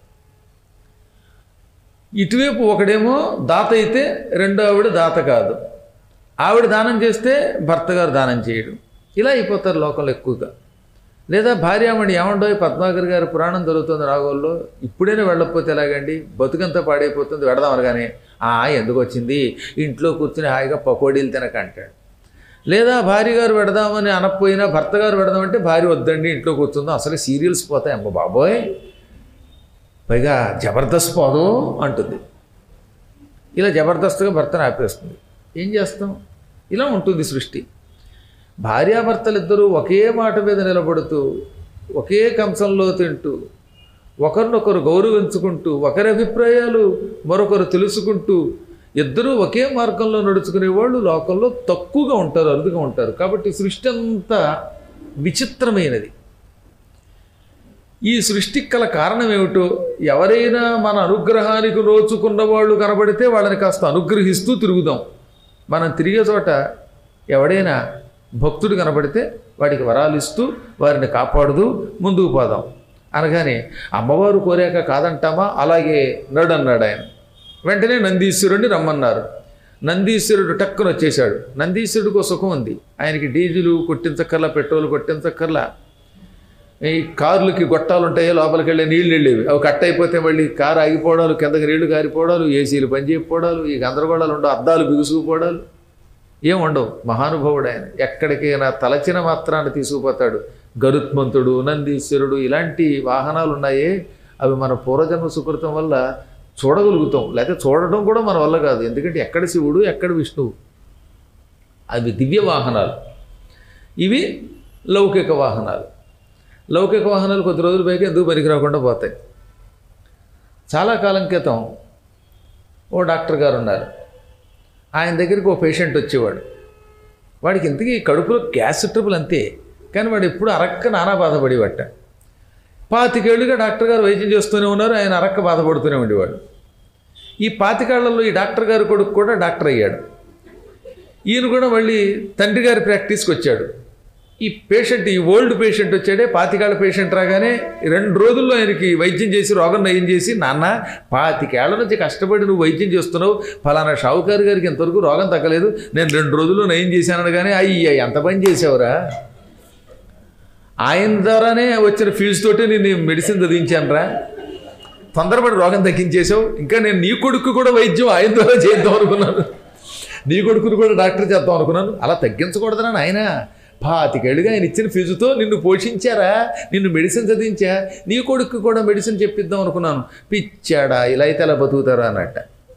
ఇటువైపు ఒకడేమో దాత అయితే రెండో ఆవిడ దాత కాదు ఆవిడ దానం చేస్తే భర్త గారు దానం చేయడం ఇలా అయిపోతారు లోకంలో ఎక్కువగా లేదా భార్యామణి ఏమండో పద్మాకర్ గారి పురాణం దొరుకుతుంది రాగోల్లో ఇప్పుడైనా వెళ్ళకపోతే ఎలాగండి బతుకంతా పాడైపోతుంది వెడదాం అనగానే ఆ ఎందుకు వచ్చింది ఇంట్లో కూర్చుని హాయిగా పకోడీలు తినక అంటాడు లేదా భార్య గారు పెడదామని అనకపోయినా భర్త గారు పెడదామంటే భార్య వద్దండి ఇంట్లో కూర్చుందాం అసలు సీరియల్స్ పోతాయి అమ్మ బాబోయ్ పైగా జబర్దస్త్ పోదు అంటుంది ఇలా జబర్దస్త్గా భర్తను ఆపేస్తుంది ఏం చేస్తాం ఇలా ఉంటుంది సృష్టి భార్యాభర్తలిద్దరూ ఒకే మాట మీద నిలబడుతూ ఒకే కంచంలో తింటూ ఒకరినొకరు గౌరవించుకుంటూ ఒకరి అభిప్రాయాలు మరొకరు తెలుసుకుంటూ ఇద్దరూ ఒకే మార్గంలో నడుచుకునే వాళ్ళు లోకంలో తక్కువగా ఉంటారు అరుదుగా ఉంటారు కాబట్టి సృష్టి అంతా విచిత్రమైనది ఈ సృష్టికి గల కారణం ఏమిటో ఎవరైనా మన అనుగ్రహానికి నోచుకున్న వాళ్ళు కనబడితే వాళ్ళని కాస్త అనుగ్రహిస్తూ తిరుగుదాం మనం తిరిగే చోట ఎవడైనా భక్తుడు కనబడితే వాడికి వరాలు ఇస్తూ వారిని కాపాడుతూ ముందుకు పోదాం అనగానే అమ్మవారు కోరాక కాదంటామా అలాగే నడు అన్నాడు ఆయన వెంటనే నందీశ్వరుడిని రమ్మన్నారు నందీశ్వరుడు టక్కున వచ్చేశాడు నందీశ్వరుడికి ఒక సుఖం ఉంది ఆయనకి డీజిలు కొట్టించక్కర్లా పెట్రోల్ కొట్టించక్కర్లా ఈ కార్లకి గొట్టాలు ఉంటాయి లోపలికి వెళ్ళే నీళ్ళు వెళ్ళేవి అవి కట్ అయిపోతే మళ్ళీ కారు ఆగిపోవడాలు కిందకి నీళ్లు కారిపోవడాలు ఏసీలు పనిచేయకపోవడాలు ఈ గందరగోళాలు ఉండవు అద్దాలు బిగుసుకుపోవడాలు ఏం ఉండవు మహానుభావుడు ఆయన ఎక్కడికైనా తలచిన మాత్రాన్ని తీసుకుపోతాడు గరుత్మంతుడు నందీశ్వరుడు ఇలాంటి వాహనాలు ఉన్నాయే అవి మన పూర్వజన్మ సుకృతం వల్ల చూడగలుగుతాం లేకపోతే చూడటం కూడా మన వల్ల కాదు ఎందుకంటే ఎక్కడ శివుడు ఎక్కడ విష్ణువు అవి దివ్య వాహనాలు ఇవి లౌకిక వాహనాలు లౌకిక వాహనాలు కొద్ది రోజుల పైకి ఎందుకు పనికి రాకుండా పోతాయి చాలా కాలం క్రితం ఓ డాక్టర్ గారు ఉన్నారు ఆయన దగ్గరికి ఓ పేషెంట్ వచ్చేవాడు వాడికి ఇంతకీ కడుపులో గ్యాస్ ట్రిపుల్ అంతే కానీ వాడు ఎప్పుడు అరక్క నానా బాధపడేవాట పాతికేళ్ళుగా డాక్టర్ గారు వైద్యం చేస్తూనే ఉన్నారు ఆయన అరక్క బాధపడుతూనే ఉండేవాడు ఈ పాతికేళ్లలో ఈ డాక్టర్ గారు కొడుకు కూడా డాక్టర్ అయ్యాడు ఈయన కూడా మళ్ళీ తండ్రి గారి ప్రాక్టీస్కి వచ్చాడు ఈ పేషెంట్ ఈ ఓల్డ్ పేషెంట్ వచ్చాడే పాతికేళ్ల పేషెంట్ రాగానే రెండు రోజుల్లో ఆయనకి వైద్యం చేసి రోగం నయం చేసి నాన్న పాతికేళ్ల నుంచి కష్టపడి నువ్వు వైద్యం చేస్తున్నావు ఫలానా షావుకారు గారికి ఇంతవరకు రోగం తగ్గలేదు నేను రెండు రోజుల్లో నయం చేశాను కానీ అయ్య ఎంత పని చేసావురా ఆయన ద్వారానే వచ్చిన ఫీజు తోటి నేను మెడిసిన్ చదివించానురా తొందరపడి రోగం తగ్గించేసావు ఇంకా నేను నీ కొడుకు కూడా వైద్యం ఆయన ద్వారా చేద్దాం అనుకున్నాను నీ కొడుకును కూడా డాక్టర్ చేద్దాం అనుకున్నాను అలా తగ్గించకూడదని ఆయన పాతికేళ్ళుగా ఆయన ఇచ్చిన ఫీజుతో నిన్ను పోషించారా నిన్ను మెడిసిన్ చదివించా నీ కొడుకు కూడా మెడిసిన్ చెప్పిద్దాం అనుకున్నాను పిచ్చాడా ఇలా అయితే అలా బతుకుతారా అన్నట్ట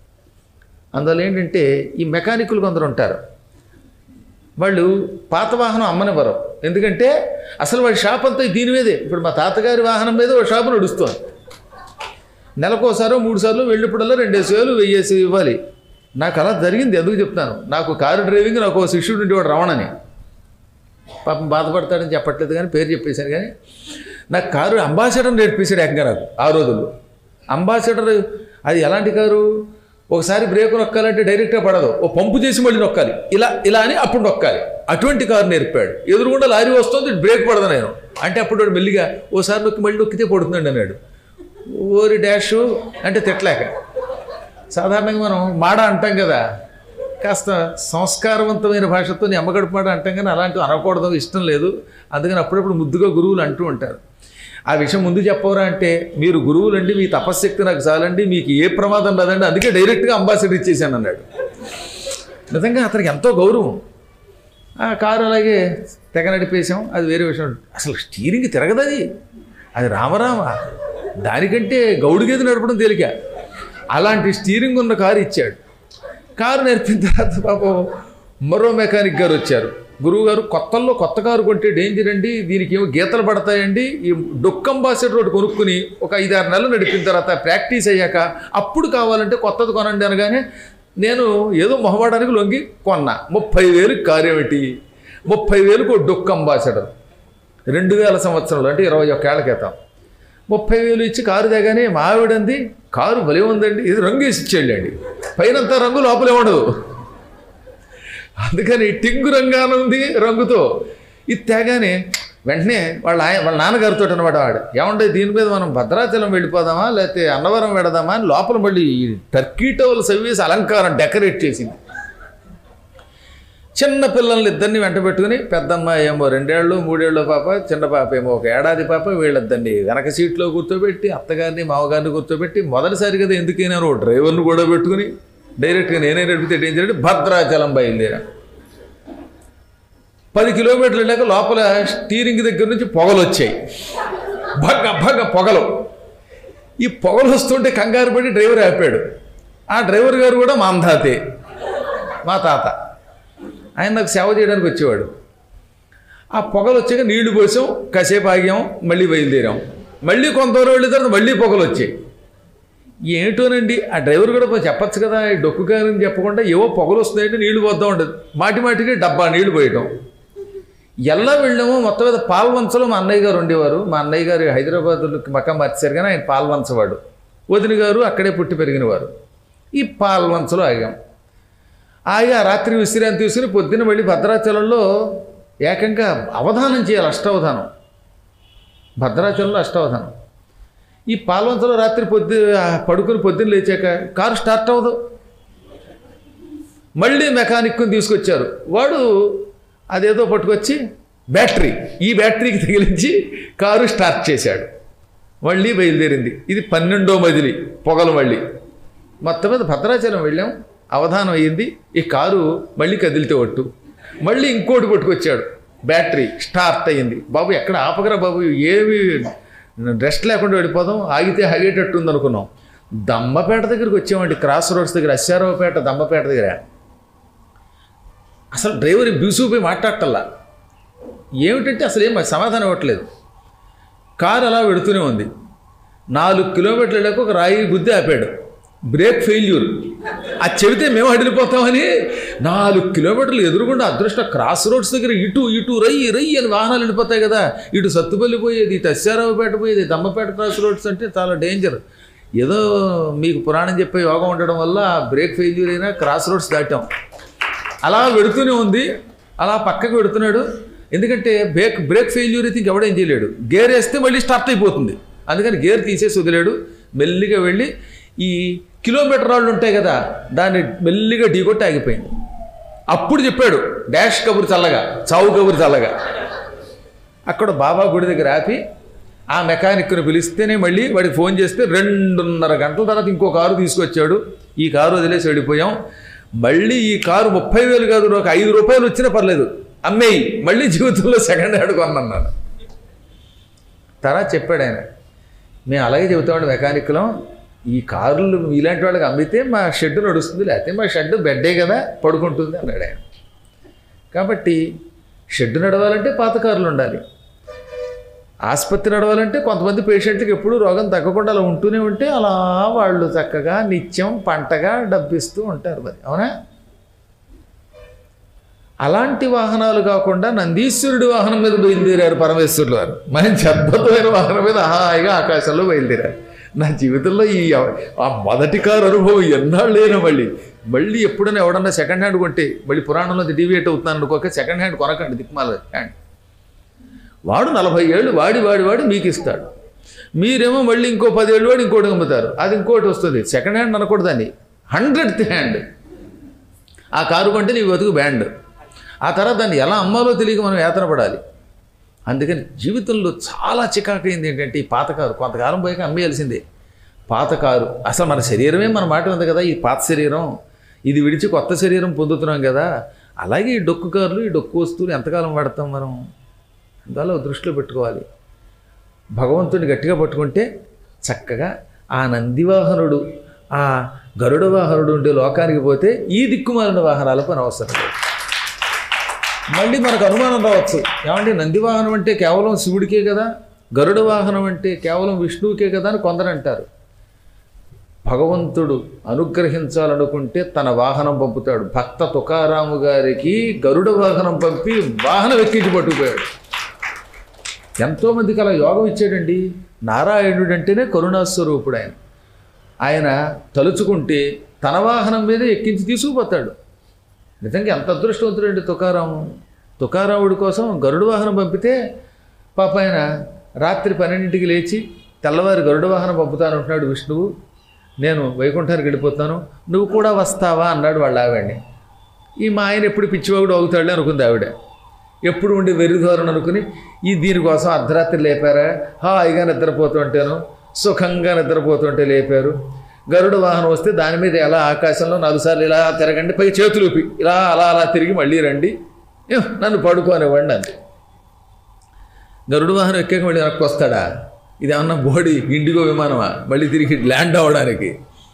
అందువల్ల ఏంటంటే ఈ మెకానికులు కొందరు ఉంటారు వాళ్ళు పాత వాహనం అమ్మనివ్వరు ఎందుకంటే అసలు వాడి షాప్ అంతా దీని మీదే ఇప్పుడు మా తాతగారి వాహనం మీద ఒక షాపు నడుస్తుంది నెలకోసారో మూడు సార్లు వెళ్ళినప్పుడల్లా రెండేసి వేలు వెయ్యేసి ఇవ్వాలి నాకు అలా జరిగింది ఎందుకు చెప్తాను నాకు కారు డ్రైవింగ్ నాకు ఒక శిష్యుడు ఉండేవాడు రమణని పాపం బాధపడతాడని చెప్పట్లేదు కానీ పేరు చెప్పేశాను కానీ నాకు కారు అంబాసిడర్ నేర్పించాడు ఏకంగా నాకు ఆ రోజుల్లో అంబాసిడర్ అది ఎలాంటి కారు ఒకసారి బ్రేక్ నొక్కాలంటే డైరెక్ట్గా పడదు ఓ పంపు చేసి మళ్ళీ నొక్కాలి ఇలా ఇలా అని అప్పుడు నొక్కాలి అటువంటి కారు నేర్పాడు ఎదురుగుండా లారీ వస్తుంది బ్రేక్ పడదు నేను అంటే అప్పుడు వాడు మెల్లిగా ఓసారి నొక్కి మళ్ళీ నొక్కితే పడుతుందండి అన్నాడు ఓరి డాషు అంటే తిట్టలేక సాధారణంగా మనం మాడ అంటాం కదా కాస్త సంస్కారవంతమైన భాషతో నీ అమ్మగడుపు మాట అంటాం కానీ అలాంటివి అనకూడదు ఇష్టం లేదు అందుకని అప్పుడప్పుడు ముద్దుగా గురువులు అంటూ ఉంటారు ఆ విషయం ముందు చెప్పవరా అంటే మీరు గురువులండి మీ తపశ్శక్తి నాకు చాలండి మీకు ఏ ప్రమాదం రాదండి అందుకే డైరెక్ట్గా అంబాసిడర్ ఇచ్చేసాను అన్నాడు నిజంగా అతనికి ఎంతో గౌరవం ఆ కారు అలాగే తెగ నడిపేశాం అది వేరే విషయం అసలు స్టీరింగ్ తిరగదది అది రామరామ దానికంటే గౌడు గేది నడపడం తేలిక అలాంటి స్టీరింగ్ ఉన్న కారు ఇచ్చాడు కారు నేర్పిన తర్వాత పాపం మరో మెకానిక్ గారు వచ్చారు గురువు గారు కొత్తల్లో కొత్త కారు కొంటే డేంజర్ అండి దీనికి ఏమో గీతలు పడతాయండి ఈ డొక్కంబాసెట్ రోడ్డు కొనుక్కుని ఒక ఐదారు నెలలు నడిపిన తర్వాత ప్రాక్టీస్ అయ్యాక అప్పుడు కావాలంటే కొత్తది కొనండి అనగానే నేను ఏదో మొహమాడానికి లొంగి కొన్నా ముప్పై వేలకు కారు ఏమిటి ముప్పై వేలకు డొక్కు అంబాసిడర్ రెండు వేల సంవత్సరంలో అంటే ఇరవై ఒక్క ఏళ్ళ క్రితం ముప్పై వేలు ఇచ్చి కారు దిగానే మా ఆవిడంది కారు భలే ఉందండి ఇది రంగు వేసి ఇచ్చేళ్ళండి పైనంతా రంగు లోపలే ఉండదు అందుకని టింగు రంగాన ఉంది రంగుతో ఇది తేగానే వెంటనే వాళ్ళ ఆయన వాళ్ళ నాన్నగారితో అనమాట వాడు ఏమంటే దీని మీద మనం భద్రాచలం వెళ్ళిపోదామా లేకపోతే అన్నవరం వెడదామా అని లోపల మళ్ళీ ఈ టర్కీ టవల్ సర్వీస్ అలంకారం డెకరేట్ చేసింది చిన్న పిల్లల్ని ఇద్దరిని వెంట పెట్టుకుని పెద్దమ్మాయి ఏమో రెండేళ్ళు మూడేళ్ళు పాప చిన్న పాప ఏమో ఒక ఏడాది పాప వీళ్ళిద్దరిని వెనక సీట్లో కూర్చోబెట్టి అత్తగారిని మామగారిని కూర్చోబెట్టి మొదటిసారి కదా ఎందుకైనా ఓ డ్రైవర్ని కూడా పెట్టుకుని డైరెక్ట్గా నేనే నడిపితే డేంజర్ అంటే భద్రాచలం బయలుదేరా పది కిలోమీటర్లు వెళ్ళాక లోపల స్టీరింగ్ దగ్గర నుంచి పొగలు వచ్చాయి భగ భగ పొగలు ఈ పొగలు వస్తుంటే కంగారు పడి డ్రైవర్ ఆపాడు ఆ డ్రైవర్ గారు కూడా మా అంధాతే మా తాత ఆయన నాకు సేవ చేయడానికి వచ్చేవాడు ఆ పొగలు వచ్చాక నీళ్లు పోసాం కాసేపు ఆగాం మళ్ళీ బయలుదేరాం మళ్ళీ కొంత దూరం వెళ్ళిన తర్వాత మళ్ళీ పొగలు వచ్చాయి ఏంటోనండి ఆ డ్రైవర్ కూడా కొంచెం చెప్పచ్చు కదా ఈ డొక్కు కారని చెప్పకుండా ఏవో పొగలు వస్తున్నాయంటే నీళ్లు పోద్దాం ఉండదు మాటి మాటికి డబ్బా నీళ్లు పోయటం ఎలా వెళ్ళామో మొత్తం మీద పాల్వంచలో మా అన్నయ్య గారు ఉండేవారు మా అన్నయ్య గారు హైదరాబాద్కి మక్క మార్చారు కానీ ఆయన పాల్వంచవాడు వదిన గారు అక్కడే పుట్టి పెరిగినవారు ఈ పాల్వంచలో ఆగాం ఆగి ఆ రాత్రి విశ్రాంతి తీసుకుని పొద్దున్న వెళ్ళి భద్రాచలంలో ఏకంగా అవధానం చేయాలి అష్టావధానం భద్రాచలంలో అష్టావధానం ఈ పాల్వంచలో రాత్రి పొద్దు పడుకుని పొద్దున్న లేచాక కారు స్టార్ట్ అవ్వదు మళ్ళీ మెకానిక్ని తీసుకొచ్చారు వాడు అదేదో పట్టుకొచ్చి బ్యాటరీ ఈ బ్యాటరీకి తగిలించి కారు స్టార్ట్ చేశాడు మళ్ళీ బయలుదేరింది ఇది పన్నెండో మదిలి పొగలు మళ్ళీ మొత్తం మీద భద్రాచలం వెళ్ళాం అవధానం అయ్యింది ఈ కారు మళ్ళీ కదిలితే ఒట్టు మళ్ళీ ఇంకోటి పట్టుకొచ్చాడు బ్యాటరీ స్టార్ట్ అయ్యింది బాబు ఎక్కడ ఆపగరా బాబు ఏమి రెస్ట్ లేకుండా వెళ్ళిపోదాం ఆగితే ఆగేటట్టు ఉంది అనుకున్నాం దమ్మపేట దగ్గరికి వచ్చామండి క్రాస్ రోడ్స్ దగ్గర అశ్వారావుపేట దమ్మపేట దగ్గర అసలు డ్రైవర్ బిసుపోయి మాట్లాడటల్లా ఏమిటంటే అసలు ఏం సమాధానం ఇవ్వట్లేదు కారు అలా వెడుతూనే ఉంది నాలుగు కిలోమీటర్ల వెళ్ళాక ఒక రాయి గుద్ది ఆపాడు బ్రేక్ ఫెయిల్యూర్ అది చెబితే మేము అడిగిపోతామని నాలుగు కిలోమీటర్లు ఎదురుగుండా అదృష్ట క్రాస్ రోడ్స్ దగ్గర ఇటు ఇటు రయ్యి రయ్యి అని వాహనాలు వెళ్ళిపోతాయి కదా ఇటు సత్తుపల్లి పోయేది ఇటు అశ్వారావుపేట పోయేది దమ్మపేట క్రాస్ రోడ్స్ అంటే చాలా డేంజర్ ఏదో మీకు పురాణం చెప్పే యోగం ఉండడం వల్ల బ్రేక్ ఫెయిల్యూర్ అయినా క్రాస్ రోడ్స్ దాటాం అలా వెడుతూనే ఉంది అలా పక్కకు వెడుతున్నాడు ఎందుకంటే బ్రేక్ బ్రేక్ ఫెయిల్యూర్ అయితే ఇంకెవడేం చేయలేడు గేర్ వేస్తే మళ్ళీ స్టార్ట్ అయిపోతుంది అందుకని గేర్ తీసేసి వదిలేడు మెల్లిగా వెళ్ళి ఈ కిలోమీటర్ రాళ్ళు ఉంటాయి కదా దాన్ని మెల్లిగా ఢీకొట్టి ఆగిపోయింది అప్పుడు చెప్పాడు డాష్ కబురు చల్లగా చావు కబురు చల్లగా అక్కడ బాబా గుడి దగ్గర ఆపి ఆ మెకానిక్ను పిలిస్తేనే మళ్ళీ వాడికి ఫోన్ చేస్తే రెండున్నర గంటల తర్వాత ఇంకో కారు తీసుకొచ్చాడు ఈ కారు వదిలేసి వెళ్ళిపోయాం మళ్ళీ ఈ కారు ముప్పై వేలు కాదు ఒక ఐదు రూపాయలు వచ్చినా పర్లేదు అమ్మేయి మళ్ళీ జీవితంలో సెకండ్ హ్యాండ్ కొన్నాను తర్వాత చెప్పాడు ఆయన మేము అలాగే చెబుతామండి మెకానిక్లం ఈ కార్లు ఇలాంటి వాళ్ళకి అమ్మితే మా షెడ్ నడుస్తుంది లేకపోతే మా షెడ్ బెడ్డే కదా పడుకుంటుంది అన్నాడు ఆయన కాబట్టి షెడ్ నడవాలంటే పాత కార్లు ఉండాలి ఆసుపత్రి నడవాలంటే కొంతమంది పేషెంట్కి ఎప్పుడూ రోగం తగ్గకుండా అలా ఉంటూనే ఉంటే అలా వాళ్ళు చక్కగా నిత్యం పంటగా డబ్బిస్తూ ఉంటారు మరి అవునా అలాంటి వాహనాలు కాకుండా నందీశ్వరుడి వాహనం మీద బయలుదేరారు పరమేశ్వరుడు వారు మంచి అద్భుతమైన వాహనం మీద హాయిగా ఆకాశంలో బయలుదేరారు నా జీవితంలో ఈ ఆ మొదటి కారు అనుభవం ఎన్నాళ్ళు లేనా మళ్ళీ మళ్ళీ ఎప్పుడైనా ఎవడన్నా సెకండ్ హ్యాండ్ కొంటే మళ్ళీ పురాణంలో డివియేట్ అవుతున్నాను అనుకోక సెకండ్ హ్యాండ్ కొనకండి దిక్మాల హ్యాండ్ వాడు నలభై ఏళ్ళు వాడి వాడి వాడి మీకు ఇస్తాడు మీరేమో మళ్ళీ ఇంకో పదేళ్ళు వాడు ఇంకోటి అమ్ముతారు అది ఇంకోటి వస్తుంది సెకండ్ హ్యాండ్ అనకూడదని హండ్రెడ్త్ హ్యాండ్ ఆ కారు కొంటే నీ బతుకు బ్యాండ్ ఆ తర్వాత దాన్ని ఎలా అమ్మాలో తెలియక మనం యాతన పడాలి అందుకని జీవితంలో చాలా చికాకైంది ఏంటంటే ఈ పాత కారు కొంతకాలం పోయాక అమ్మేయాల్సిందే పాత కారు అసలు మన శరీరమే మన మాట ఉంది కదా ఈ పాత శరీరం ఇది విడిచి కొత్త శరీరం పొందుతున్నాం కదా అలాగే ఈ డొక్కు కార్లు ఈ డొక్కు వస్తువులు ఎంతకాలం వాడతాం మనం అందువల్ల దృష్టిలో పెట్టుకోవాలి భగవంతుని గట్టిగా పట్టుకుంటే చక్కగా ఆ నందివాహనుడు ఆ గరుడ వాహనుడు ఉండే లోకానికి పోతే ఈ దిక్కుమాలిన వాహనాల పని అవసరం లేదు మళ్ళీ మనకు అనుమానం రావచ్చు ఏమంటే నంది వాహనం అంటే కేవలం శివుడికే కదా గరుడ వాహనం అంటే కేవలం విష్ణువుకే కదా అని కొందరు అంటారు భగవంతుడు అనుగ్రహించాలనుకుంటే తన వాహనం పంపుతాడు భక్త తుకారాము గారికి గరుడ వాహనం పంపి వాహనం ఎక్కించి పట్టుకుపోయాడు ఎంతోమందికి అలా యోగం ఇచ్చాడండి నారాయణుడు అంటేనే కరుణాస్వరూపుడు ఆయన ఆయన తలుచుకుంటే తన వాహనం మీదే ఎక్కించి తీసుకుపోతాడు నిజంగా ఎంత అదృష్టవంతుడండి తుకారాము తుకారాముడి కోసం గరుడు వాహనం పంపితే పాప ఆయన రాత్రి పన్నెండింటికి లేచి తెల్లవారి గరుడ వాహనం పంపుతాను అంటున్నాడు విష్ణువు నేను వైకుంఠానికి వెళ్ళిపోతాను నువ్వు కూడా వస్తావా అన్నాడు వాళ్ళ ఆవిడ్ని ఈ మా ఆయన ఎప్పుడు పిచ్చివాగుడు అవుతాడులే అనుకుంది ఆవిడ ఎప్పుడు ఉండి వెర్రిధోరణ అనుకుని ఈ దీనికోసం అర్ధరాత్రి లేపారా హాయిగా నిద్రపోతుంటేను సుఖంగా నిద్రపోతుంటే లేపారు గరుడ వాహనం వస్తే దాని మీద ఎలా ఆకాశంలో నాలుగు సార్లు ఇలా తిరగండి పై చేతులు ఊపి ఇలా అలా అలా తిరిగి మళ్ళీ రండి ఏ, నన్ను పడుకోనివ్వండి అంతే గరుడు వాహనం ఎక్కాక మళ్ళీ వెనక్కి వస్తాడా ఇది ఏమన్నా బోడి ఇండిగో విమానమా మళ్ళీ తిరిగి ల్యాండ్ అవ్వడానికి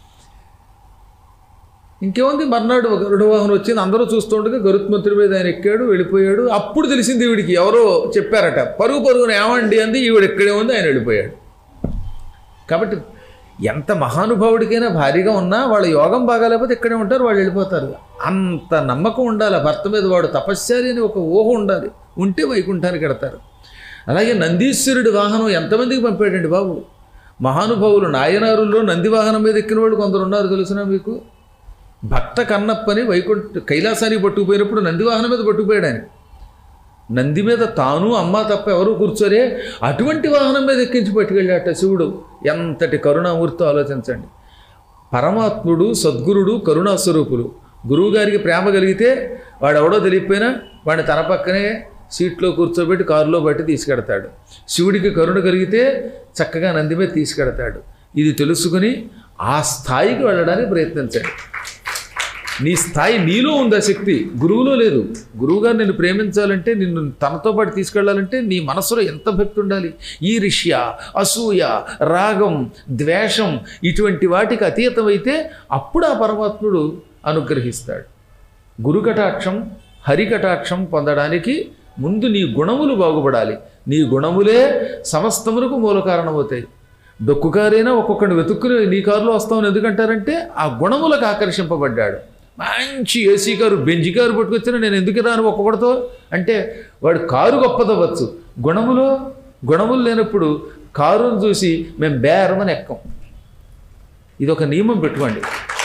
ఇంకేముంది మర్నాడు గరుడ వాహనం వచ్చింది అందరూ చూస్తుండగా గరుత్మంతుడి మీద ఆయన ఎక్కాడు వెళ్ళిపోయాడు అప్పుడు తెలిసింది ఈవిడికి ఎవరో చెప్పారట పరుగు పరుగున ఏమండి అంది ఈవిడ ఎక్కడే ఉంది ఆయన వెళ్ళిపోయాడు కాబట్టి ఎంత మహానుభావుడికైనా భారీగా ఉన్నా వాళ్ళ యోగం బాగాలేకపోతే ఇక్కడే ఉంటారు వాళ్ళు వెళ్ళిపోతారు అంత నమ్మకం ఉండాలి ఆ భర్త మీద వాడు తపశ్చారి అని ఒక ఊహ ఉండాలి ఉంటే వైకుంఠానికి వెడతారు అలాగే నందీశ్వరుడి వాహనం ఎంతమందికి పంపాడండి బాబు మహానుభావులు నాయనారుల్లో నంది వాహనం మీద ఎక్కిన వాళ్ళు కొందరు ఉన్నారు తెలుసునా మీకు భక్త కన్నప్పని వైకుంఠ కైలాసానికి పట్టుకుపోయినప్పుడు నంది వాహనం మీద పట్టుకుపోయాడు ఆయన నంది మీద తాను అమ్మ తప్ప ఎవరు కూర్చోరే అటువంటి వాహనం మీద ఎక్కించి పట్టుకెళ్ళాట శివుడు ఎంతటి కరుణామూర్తి ఆలోచించండి పరమాత్ముడు సద్గురుడు కరుణాస్వరూపులు గురువుగారికి ప్రేమ కలిగితే వాడు ఎవడో తెలియకపోయినా వాడిని తన పక్కనే సీట్లో కూర్చోబెట్టి కారులో బట్టి తీసుకెడతాడు శివుడికి కరుణ కలిగితే చక్కగా నంది మీద తీసుకెడతాడు ఇది తెలుసుకుని ఆ స్థాయికి వెళ్ళడానికి ప్రయత్నించండి నీ స్థాయి నీలో ఉంది ఆ శక్తి గురువులో లేదు గురువుగారు నిన్ను ప్రేమించాలంటే నిన్ను తనతో పాటు తీసుకెళ్లాలంటే నీ మనసులో ఎంత భక్తి ఉండాలి ఈర్ష్య అసూయ రాగం ద్వేషం ఇటువంటి వాటికి అతీతమైతే అప్పుడు ఆ పరమాత్ముడు అనుగ్రహిస్తాడు గురుకటాక్షం హరికటాక్షం పొందడానికి ముందు నీ గుణములు బాగుపడాలి నీ గుణములే సమస్తములకు మూల కారణమవుతాయి డొక్కు కారైనా ఒక్కొక్కడిని వెతుక్కుని నీ కారులో వస్తామని ఎందుకంటారంటే ఆ గుణములకు ఆకర్షింపబడ్డాడు మంచి ఏసీ కారు బెంజి కారు పట్టుకొచ్చినా నేను ఎందుకు రాను ఒక్కొక్కడితో అంటే వాడు కారు గొప్పదవ్వచ్చు గుణములో గుణములు లేనప్పుడు కారును చూసి మేము బేరమని ఎక్కం ఇది ఒక నియమం పెట్టుకోండి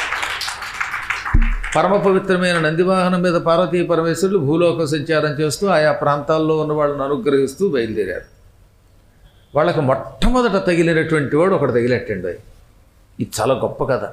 పరమ పవిత్రమైన నందివాహనం మీద పార్వతీ పరమేశ్వరులు భూలోక సంచారం చేస్తూ ఆయా ప్రాంతాల్లో ఉన్న వాళ్ళని అనుగ్రహిస్తూ బయలుదేరారు వాళ్ళకి మొట్టమొదట తగిలినటువంటి వాడు ఒకటి తగిలెట్టండి అది ఇది చాలా గొప్ప కథ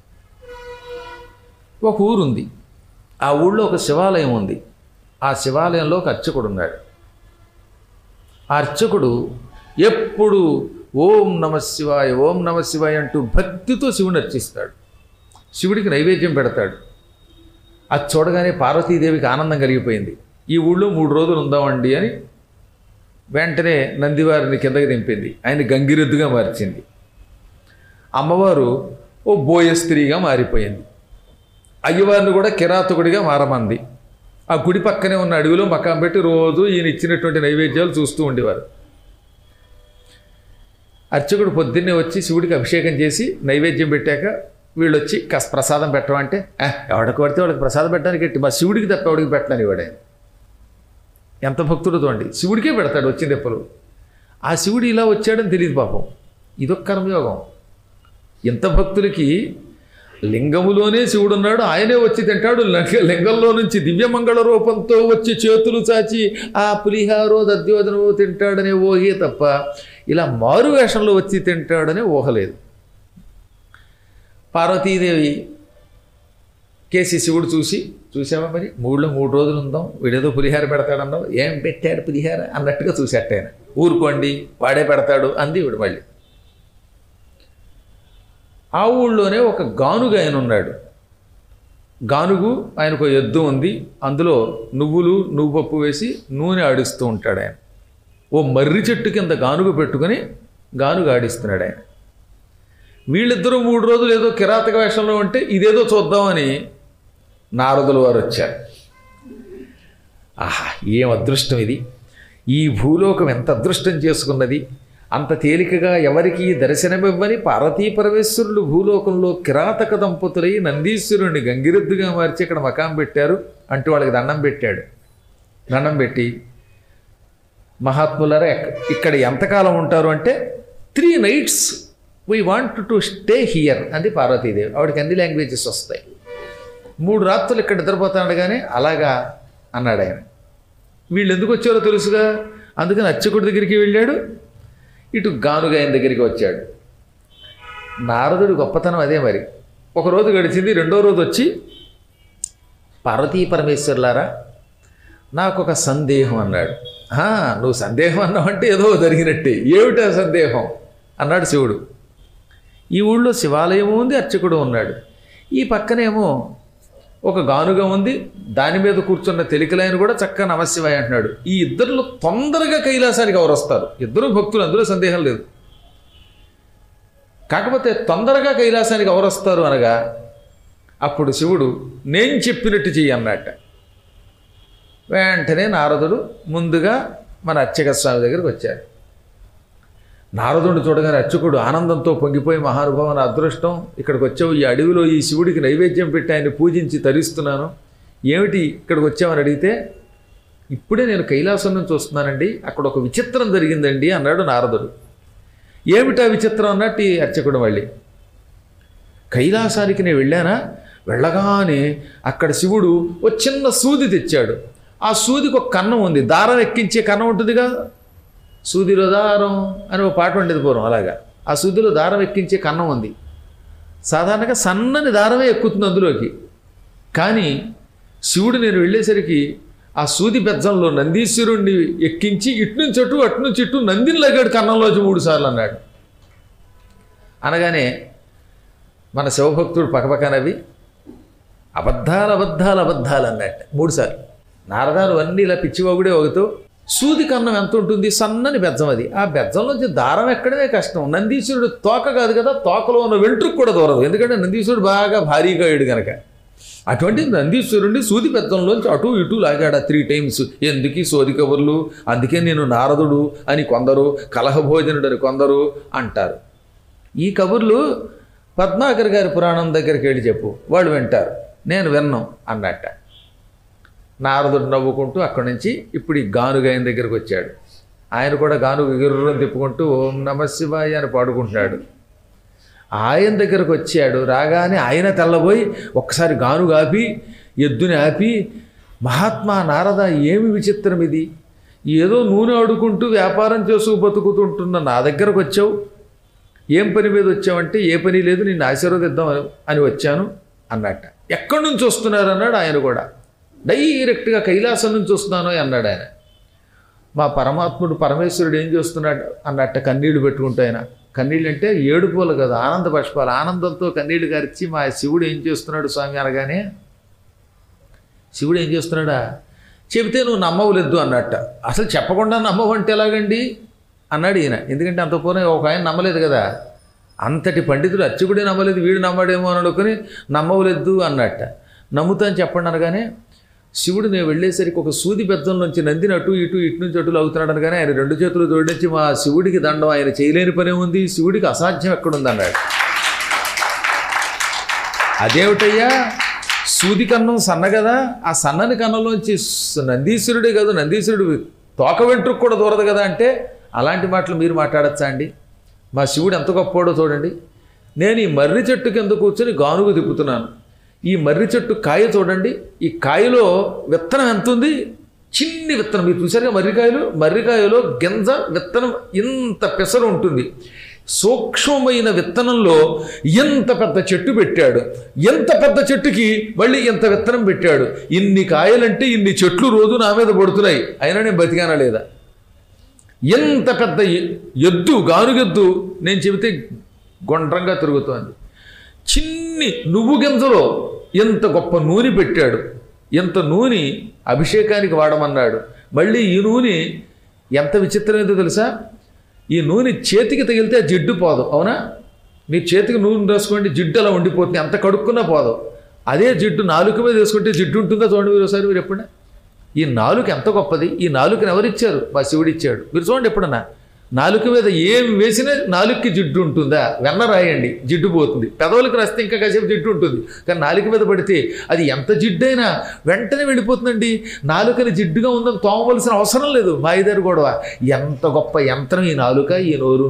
ఒక ఊరుంది ఆ ఊళ్ళో ఒక శివాలయం ఉంది ఆ శివాలయంలో ఒక అర్చకుడు ఉన్నాడు ఆ అర్చకుడు ఎప్పుడు ఓం నమ శివాయ ఓం నమ శివాయ అంటూ భక్తితో శివుని అర్చిస్తాడు శివుడికి నైవేద్యం పెడతాడు అది చూడగానే పార్వతీదేవికి ఆనందం కలిగిపోయింది ఈ ఊళ్ళో మూడు రోజులు ఉందామండి అని వెంటనే నందివారిని కిందకి దింపింది ఆయన గంగిరెద్దుగా మార్చింది అమ్మవారు ఓ బోయ స్త్రీగా మారిపోయింది అయ్యవారిని కూడా కిరాతకుడిగా మారమంది ఆ గుడి పక్కనే ఉన్న అడవిలో మకాం పెట్టి రోజు ఈయన ఇచ్చినటువంటి నైవేద్యాలు చూస్తూ ఉండేవారు అర్చకుడు పొద్దున్నే వచ్చి శివుడికి అభిషేకం చేసి నైవేద్యం పెట్టాక వీళ్ళు వచ్చి కాస్త ప్రసాదం పెట్టమంటే "ఆ, ఎవడికి పడితే వాడికి ప్రసాదం పెట్టడానికి ఎట్టి మా శివుడికి తప్ప ఎవడికి పెట్టని ఇవాడే ఎంత భక్తుడు చూడండి శివుడికే పెడతాడు వచ్చింది ఎప్పుడు ఆ శివుడు ఇలా వచ్చాడని తెలియదు పాపం ఇదొక కర్మయోగం ఇంత భక్తులకి లింగములోనే శివుడు ఉన్నాడు ఆయనే వచ్చి తింటాడు లింగ- లింగంలో నుంచి దివ్యమంగళ రూపంతో వచ్చి చేతులు చాచి ఆ పులిహారో దద్యోజనమో తింటాడనే ఊహే తప్ప ఇలా మారు వేషంలో వచ్చి తింటాడనే ఊహలేదు పార్వతీదేవి కేసి శివుడు చూసి చూసావా మరి మూడులో మూడు రోజులు ఉందాం వీడేదో పులిహార పెడతాడన్నావు ఏం పెట్టాడు పులిహార అన్నట్టుగా చూసేట ఆయన ఊరుకోండి వాడే పెడతాడు అంది వీడు మళ్ళీ ఆ ఊళ్ళోనే ఒక గానుగ ఆయన ఉన్నాడు గానుగు ఆయనకు ఎద్దు ఉంది అందులో నువ్వులు నువ్వు పప్పు వేసి నూనె ఆడిస్తూ ఉంటాడు ఆయన ఓ మర్రి చెట్టు కింద గానుగ పెట్టుకొని గానుగ ఆడిస్తున్నాడు ఆయన వీళ్ళిద్దరూ మూడు రోజులు ఏదో కిరాతక వేషంలో ఉంటే ఇదేదో చూద్దామని నారదుల వారు వచ్చారు ఆహా ఏం అదృష్టం ఇది ఈ భూలోకం ఎంత అదృష్టం చేసుకున్నది అంత తేలికగా ఎవరికి దర్శనమివ్వని పార్వతీ పరమేశ్వరులు భూలోకంలో కిరాతక దంపతులై నందీశ్వరుణ్ణి గంగిరెద్దుగా మార్చి ఇక్కడ మకాం పెట్టారు అంటూ వాళ్ళకి దండం పెట్టాడు దండం పెట్టి మహాత్ములారా ఎక్క- ఇక్కడ ఎంతకాలం ఉంటారు అంటే three nights we want to stay here అంది పార్వతీదేవి ఆవిడకి అన్ని లాంగ్వేజెస్ వస్తాయి మూడు రాత్రులు ఇక్కడ నిద్రపోతాడు కానీ అలాగా అన్నాడు ఆయన వీళ్ళు ఎందుకు వచ్చారో తెలుసుగా అందుకని అర్చకుడి దగ్గరికి వెళ్ళాడు ఇటు గానుగా ఆయన దగ్గరికి వచ్చాడు నారదుడి గొప్పతనం అదే మరి ఒక రోజు గడిచింది రెండో రోజు వచ్చి పార్వతీ పరమేశ్వర్లారా నాకు ఒక సందేహం అన్నాడు "ఆ, నువ్వు సందేహం అన్నావంటే ఏదో జరిగినట్టే ఏమిటా సందేహం అన్నాడు శివుడు ఈ ఊళ్ళో శివాలయము ఉంది అర్చకుడు ఉన్నాడు ఈ పక్కనేమో ఒక గానుగా ఉంది దాని మీద కూర్చున్న తెలికలైన కూడా చక్కగా నమశివాయ అంటున్నాడు ఈ ఇద్దరిలో తొందరగా కైలాసానికి ఎవరు వస్తారు ఇద్దరు భక్తులు అందులో సందేహం లేదు కాకపోతే తొందరగా కైలాసానికి ఎవరు వస్తారు అనగా అప్పుడు శివుడు నేను చెప్పినట్టు చెయ్యి అన్నట్ట వెంటనే నారదుడు ముందుగా మన అర్చక స్వామి దగ్గరికి వచ్చాడు నారదుడు చూడగానే అర్చకుడు ఆనందంతో పొంగిపోయి మహానుభావన అదృష్టం ఇక్కడికి వచ్చావు ఈ అడవిలో ఈ శివుడికి నైవేద్యం పెట్టి ఆయన పూజించి తరిస్తున్నాను ఏమిటి ఇక్కడికి వచ్చామని అడిగితే ఇప్పుడే నేను కైలాసం నుంచి వస్తున్నానండి అక్కడ ఒక విచిత్రం జరిగిందండి అన్నాడు నారదుడు ఏమిటా విచిత్రం అన్నట్టు ఈ అర్చకుడు మళ్ళీ కైలాసానికి నేను వెళ్ళానా వెళ్ళగానే అక్కడ శివుడు ఓ చిన్న సూది తెచ్చాడు ఆ సూదికి ఒక కన్నం ఉంది దారం ఎక్కించే కన్నం ఉంటుందిగా సూదిలో దారం అని ఒక పాట ఉండేది పూర్వం అలాగా ఆ సూదిలో దారం ఎక్కించే కన్నం ఉంది సాధారణంగా సన్నని దారమే ఎక్కుతుంది అందులోకి కానీ శివుడు నేను వెళ్ళేసరికి ఆ సూది బెజ్జంలో నందీశ్వరుణ్ణి ఎక్కించి ఇటు నుంచి అటు అటు నుంచి ఇటు నందిని లగాడు కన్నంలోంచి మూడు సార్లు అన్నాడు అనగానే మన శివభక్తుడు పక్కపక్క నవ్వి అబద్ధాలు అబద్ధాలు అబద్ధాలు అన్నట్టు మూడుసార్లు నారదాలు అన్నీ ఇలా పిచ్చివాగుడే ఒకతో సూది కన్నం ఎంత ఉంటుంది సన్నని బెజ్జం అది ఆ బెజ్జం నుంచి దారం ఎక్కడమే కష్టం నందీశ్వరుడు తోక కాదు కదా తోకలో ఉన్న వెంట్రుకు కూడా దూరదు ఎందుకంటే నందీశ్వరుడు బాగా భారీగా అయ్యాడు కనుక అటువంటి నందీశ్వరుడిని సూది బెజ్జంలోంచి అటు ఇటు లాగాడు త్రీ టైమ్స్ ఎందుకు ఈ సోది కబుర్లు అందుకే నేను నారదుడు అని కొందరు కలహభోజనుడు అని కొందరు అంటారు ఈ కబుర్లు పద్మాకర్ గారి పురాణం దగ్గరికి వెళ్ళి చెప్పు వాళ్ళు వింటారు నేను విన్నాం అన్నట్ట నారదుడు నవ్వుకుంటూ అక్కడి నుంచి ఇప్పుడు ఈ గానుగ ఆయన దగ్గరికి వచ్చాడు ఆయన కూడా గానుగ గిర్రం తిప్పుకుంటూ ఓం నమ శివాయ అని పాడుకుంటున్నాడు ఆయన దగ్గరకు వచ్చాడు రాగానే ఆయన తెల్లబోయి ఒక్కసారి గానుగ ఆపి ఎద్దుని ఆపి మహాత్మా నారద ఏమి విచిత్రం ఇది ఏదో నూనె అడుకుంటూ వ్యాపారం చేస్తూ బతుకుతుంటున్న నా దగ్గరకు వచ్చావు ఏం పని మీద వచ్చావంటే ఏ పని లేదు నిన్ను ఆశీర్వదిద్దాం అని వచ్చాను అన్నట్ట ఎక్కడి నుంచి వస్తున్నారు అన్నాడు ఆయన కూడా డైరెక్ట్గా కైలాసం నుంచి వస్తున్నాను అన్నాడు ఆయన మా పరమాత్ముడు పరమేశ్వరుడు ఏం చేస్తున్నాడు అన్నట్ట కన్నీళ్లు పెట్టుకుంటూ ఆయన కన్నీళ్ళు అంటే ఏడుపులు కదా ఆనంద పుష్పాలు ఆనందంతో కన్నీళ్లు గారిచి మా శివుడు ఏం చేస్తున్నాడు స్వామి అనగానే శివుడు ఏం చేస్తున్నాడా చెబితే నువ్వు నమ్మవలేదు అన్నట్ట అసలు చెప్పకుండా నమ్మవంటే ఎలాగండి అన్నాడు ఈయన ఎందుకంటే అంత పూర్వం ఒక ఆయన నమ్మలేదు కదా అంతటి పండితుడు అర్చకుడే నమ్మలేదు వీడు నమ్మడేమో అని అనుకుని నమ్మవలేదు అన్నట్ట నమ్ముతా అని చెప్పండి అనగానే శివుడు నేను వెళ్ళేసరికి ఒక సూది బెత్తం నుంచి నందిని అటు ఇటు ఇటు నుంచి అటు అవుతున్నాడు అనగానే ఆయన రెండు చేతులు జోడించి మా శివుడికి దండం ఆయన చేయలేని పనే ఉంది శివుడికి అసాధ్యం ఎక్కడుంది అన్నాడు అదేమిటయ్యా సూది కన్నం సన్న కదా ఆ సన్నని కన్నంలోంచి స్- నందీశ్వరుడే కాదు నందీశ్వరుడు తోక వెంట్రుకు కూడా దూరదు కదా అంటే అలాంటి మాటలు మీరు మాట్లాడచ్చా అండి మా శివుడు ఎంత గొప్పోడో చూడండి నేను ఈ మర్రి చెట్టు కింద కూర్చొని గానుగు తిప్పుతున్నాను ఈ మర్రి చెట్టు కాయ చూడండి ఈ కాయలో విత్తనం ఎంత ఉంది చిన్ని విత్తనం మీరు చూసారుగా మర్రికాయలు మర్రికాయలో గింజ విత్తనం ఇంత పెసరు ఉంటుంది సూక్ష్మమైన విత్తనంలో ఎంత పెద్ద చెట్టు పెట్టాడు ఎంత పెద్ద చెట్టుకి మళ్ళీ ఎంత విత్తనం పెట్టాడు ఇన్ని కాయలంటే ఇన్ని చెట్లు రోజు నా మీద పడుతున్నాయి అయినా నేను బతికానా లేదా ఎంత పెద్ద ఎ- ఎద్దు గానుగెద్దు నేను చెబితే గుండ్రంగా తిరుగుతోంది చిన్ని నువ్వు గింజలో ఎంత గొప్ప నూనె పెట్టాడు ఎంత నూనె అభిషేకానికి వాడమన్నాడు మళ్ళీ ఈ నూనె ఎంత విచిత్రమైందో తెలుసా ఈ నూనె చేతికి తగిలితే ఆ జిడ్డు పోదు అవునా మీ చేతికి నూనె రాసుకోండి జిడ్డు అలా ఉండిపోతుంది ఎంత కడుక్కున్నా పోదు అదే జిడ్డు నాలుక మీద వేసుకుంటే జిడ్డు ఉంటుందా చూడండి మీరు ఒకసారి మీరు ఎప్పుడైనా ఈ నాలుక ఎంత గొప్పది ఈ నాలుకని ఎవరిచ్చారు మా శివుడు ఇచ్చాడు మీరు చూడండి ఎప్పుడన్నా నాలుక మీద ఏం వేసినా నాలుగుకి జిడ్డు ఉంటుందా వెన్న రాయండి జిడ్డు పోతుంది పెదవులకు రాస్తే ఇంకా కాసేపు జిడ్డు ఉంటుంది కానీ నాలుక మీద పడితే అది ఎంత జిడ్డైనా వెంటనే వెళ్ళిపోతుందండి నాలుకని జిడ్డుగా ఉందని తోమవలసిన అవసరం లేదు మా ఇద్దరు గొడవ ఎంత గొప్ప యంత్రం ఈ నాలుక ఈ నోరు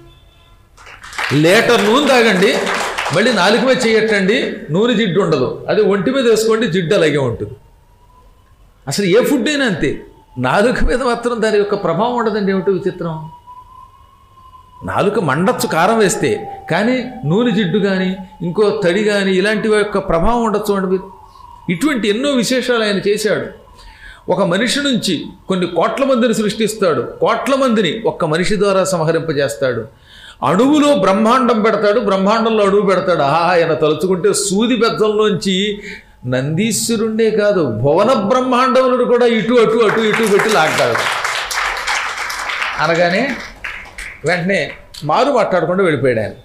లీటర్ నూనె తాగండి మళ్ళీ నాలుక మీద చేయట్టండి నూనె జిడ్డు ఉండదు అది ఒంటి మీద వేసుకోండి జిడ్డు అలాగే ఉంటుంది అసలు ఏ ఫుడ్ అయినా అంతే నాలుక మీద మాత్రం దాని యొక్క ప్రభావం ఉండదండి ఏమిటో విచిత్రం నాలుక మండచ్చు కారం వేస్తే కానీ నూనె జిడ్డు కానీ ఇంకో తడి కానీ ఇలాంటి యొక్క ప్రభావం ఉండొచ్చు అండి మీరు ఇటువంటి ఎన్నో విశేషాలు ఆయన చేశాడు ఒక మనిషి నుంచి కొన్ని కోట్ల మందిని సృష్టిస్తాడు కోట్ల మందిని ఒక్క మనిషి ద్వారా సంహరింపజేస్తాడు అణువులో బ్రహ్మాండం పెడతాడు బ్రహ్మాండంలో అణువు పెడతాడు ఆహా ఆయన తలుచుకుంటే సూది బెజ్జంలోంచి నందీశ్వరుండే కాదు భువన బ్రహ్మాండములను కూడా ఇటు అటు అటు ఇటు పెట్టి లాగుతాడు అనగానే వెంటనే మారు మాట్లాడకుండా వెళ్ళిపోయాడు ఆయన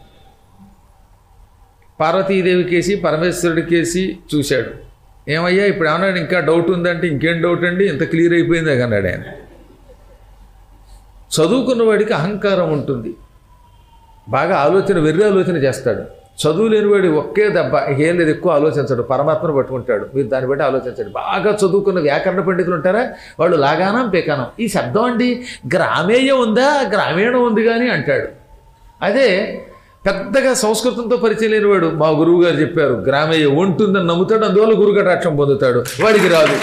పార్వతీదేవి కేసి పరమేశ్వరుడి కేసి చూశాడు ఏమయ్యా ఇప్పుడు ఏమన్నాడు ఇంకా డౌట్ ఉందంటే ఇంకేం డౌట్ అండి ఇంత క్లియర్ అయిపోయిందే అన్నాడు ఆయన చదువుకున్న వాడికి అహంకారం ఉంటుంది బాగా ఆలోచన వెర్రి ఆలోచన చేస్తాడు చదువు లేనివాడు ఒకే దెబ్బ ఏం లేదు ఎక్కువ ఆలోచించడు పరమాత్మను పట్టుకుంటాడు మీరు దాన్ని బట్టి ఆలోచించండి బాగా చదువుకున్న వ్యాకరణ పండితులు ఉంటారా వాళ్ళు లాగానం పేకానం ఈ శబ్దం అండి గ్రామేయం ఉందా గ్రామీణం ఉంది కానీ అంటాడు అదే పెద్దగా సంస్కృతంతో పరిచయం లేనివాడు మా గురువు గారు చెప్పారు గ్రామేయ ఉంటుందని నమ్ముతాడు అందువల్ల గురుకటాక్షం పొందుతాడు వాడికి రాదు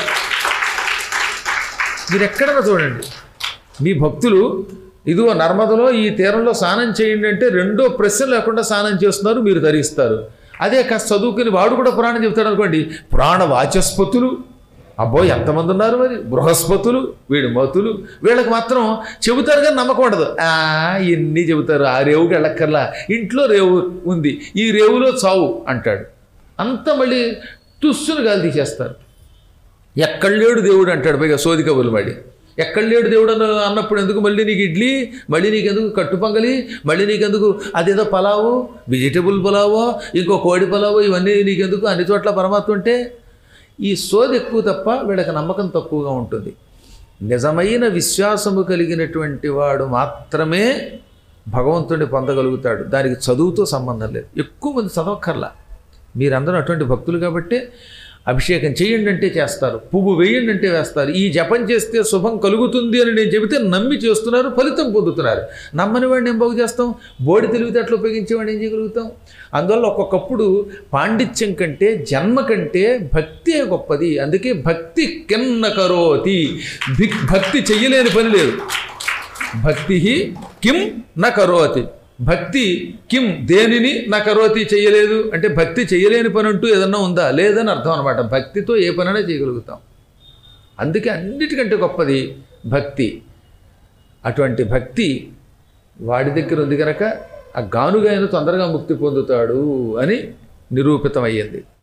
మీరు ఎక్కడన్నా చూడండి మీ భక్తులు ఇదిగో నర్మదలో ఈ తీరంలో స్నానం చేయండి అంటే రెండో ప్రశ్న లేకుండా స్నానం చేస్తున్నారు మీరు ధరిస్తారు అదే కాస్త చదువుకుని వాడు కూడా పురాణం చెప్తాడు అనుకోండి పురాణ వాచస్పతులు అబ్బో ఎంతమంది ఉన్నారు మరి బృహస్పతులు వీడు మతులు వీళ్ళకి మాత్రం చెబుతారు కానీ నమ్మకం ఉండదు ఆ, ఎన్ని చెబుతారు ఆ రేవుకి వెళ్ళక్కర్లా ఇంట్లో రేవు ఉంది ఈ రేవులో చావు అంటాడు అంతా మళ్ళీ తుస్సును గాలి తీసేస్తారు ఎక్కడ లేడు దేవుడు అంటాడు పైగా సోది కబుర్లు మడి ఎక్కడ లేడు దేవుడు అన్న అన్నప్పుడు ఎందుకు మళ్ళీ నీకు ఇడ్లీ మళ్ళీ నీకెందుకు కట్టు పొంగలి మళ్ళీ నీకెందుకు అదేదో పలావు వెజిటబుల్ పలావో ఇంకో కోడి పలావో ఇవన్నీ నీకెందుకు అన్ని చోట్ల పరమాత్మ ఉంటే ఈ సోది ఎక్కువ తప్ప వీళ్ళకి నమ్మకం తక్కువగా ఉంటుంది నిజమైన విశ్వాసము కలిగినటువంటి వాడు మాత్రమే భగవంతుడిని పొందగలుగుతాడు దానికి చదువుతో సంబంధం లేదు ఎక్కువ మంది చదవక్కర్లా మీరందరూ అటువంటి భక్తులు కాబట్టి అభిషేకం చేయండి అంటే చేస్తారు పువ్వు వేయండి అంటే వేస్తారు ఈ జపం చేస్తే శుభం కలుగుతుంది అని నేను చెబితే నమ్మి చేస్తున్నారు ఫలితం పొందుతున్నారు నమ్మని వాడిని ఏం బాగు చేస్తాం బోడి తెలివితేటలు ఉపయోగించేవాడిని ఏం చేయగలుగుతాం అందువల్ల ఒక్కొక్కప్పుడు పాండిత్యం కంటే జన్మ కంటే భక్తే గొప్పది అందుకే భక్తి కిన్న కరోతి భిక్ భక్తి చెయ్యలేని పని లేదు భక్తి కిం న కరోతి భక్తి కిం దేనిని నా కరోతి చేయలేదు అంటే భక్తి చేయలేని పని అంటూ ఏదన్నా ఉందా లేదని అర్థం అనమాట భక్తితో ఏ పనైనా చేయగలుగుతాం అందుకే అన్నిటికంటే గొప్పది భక్తి అటువంటి భక్తి వాడి దగ్గర ఉంది కనుక ఆ గానుగైన తొందరగా ముక్తి పొందుతాడు అని నిరూపితమయ్యింది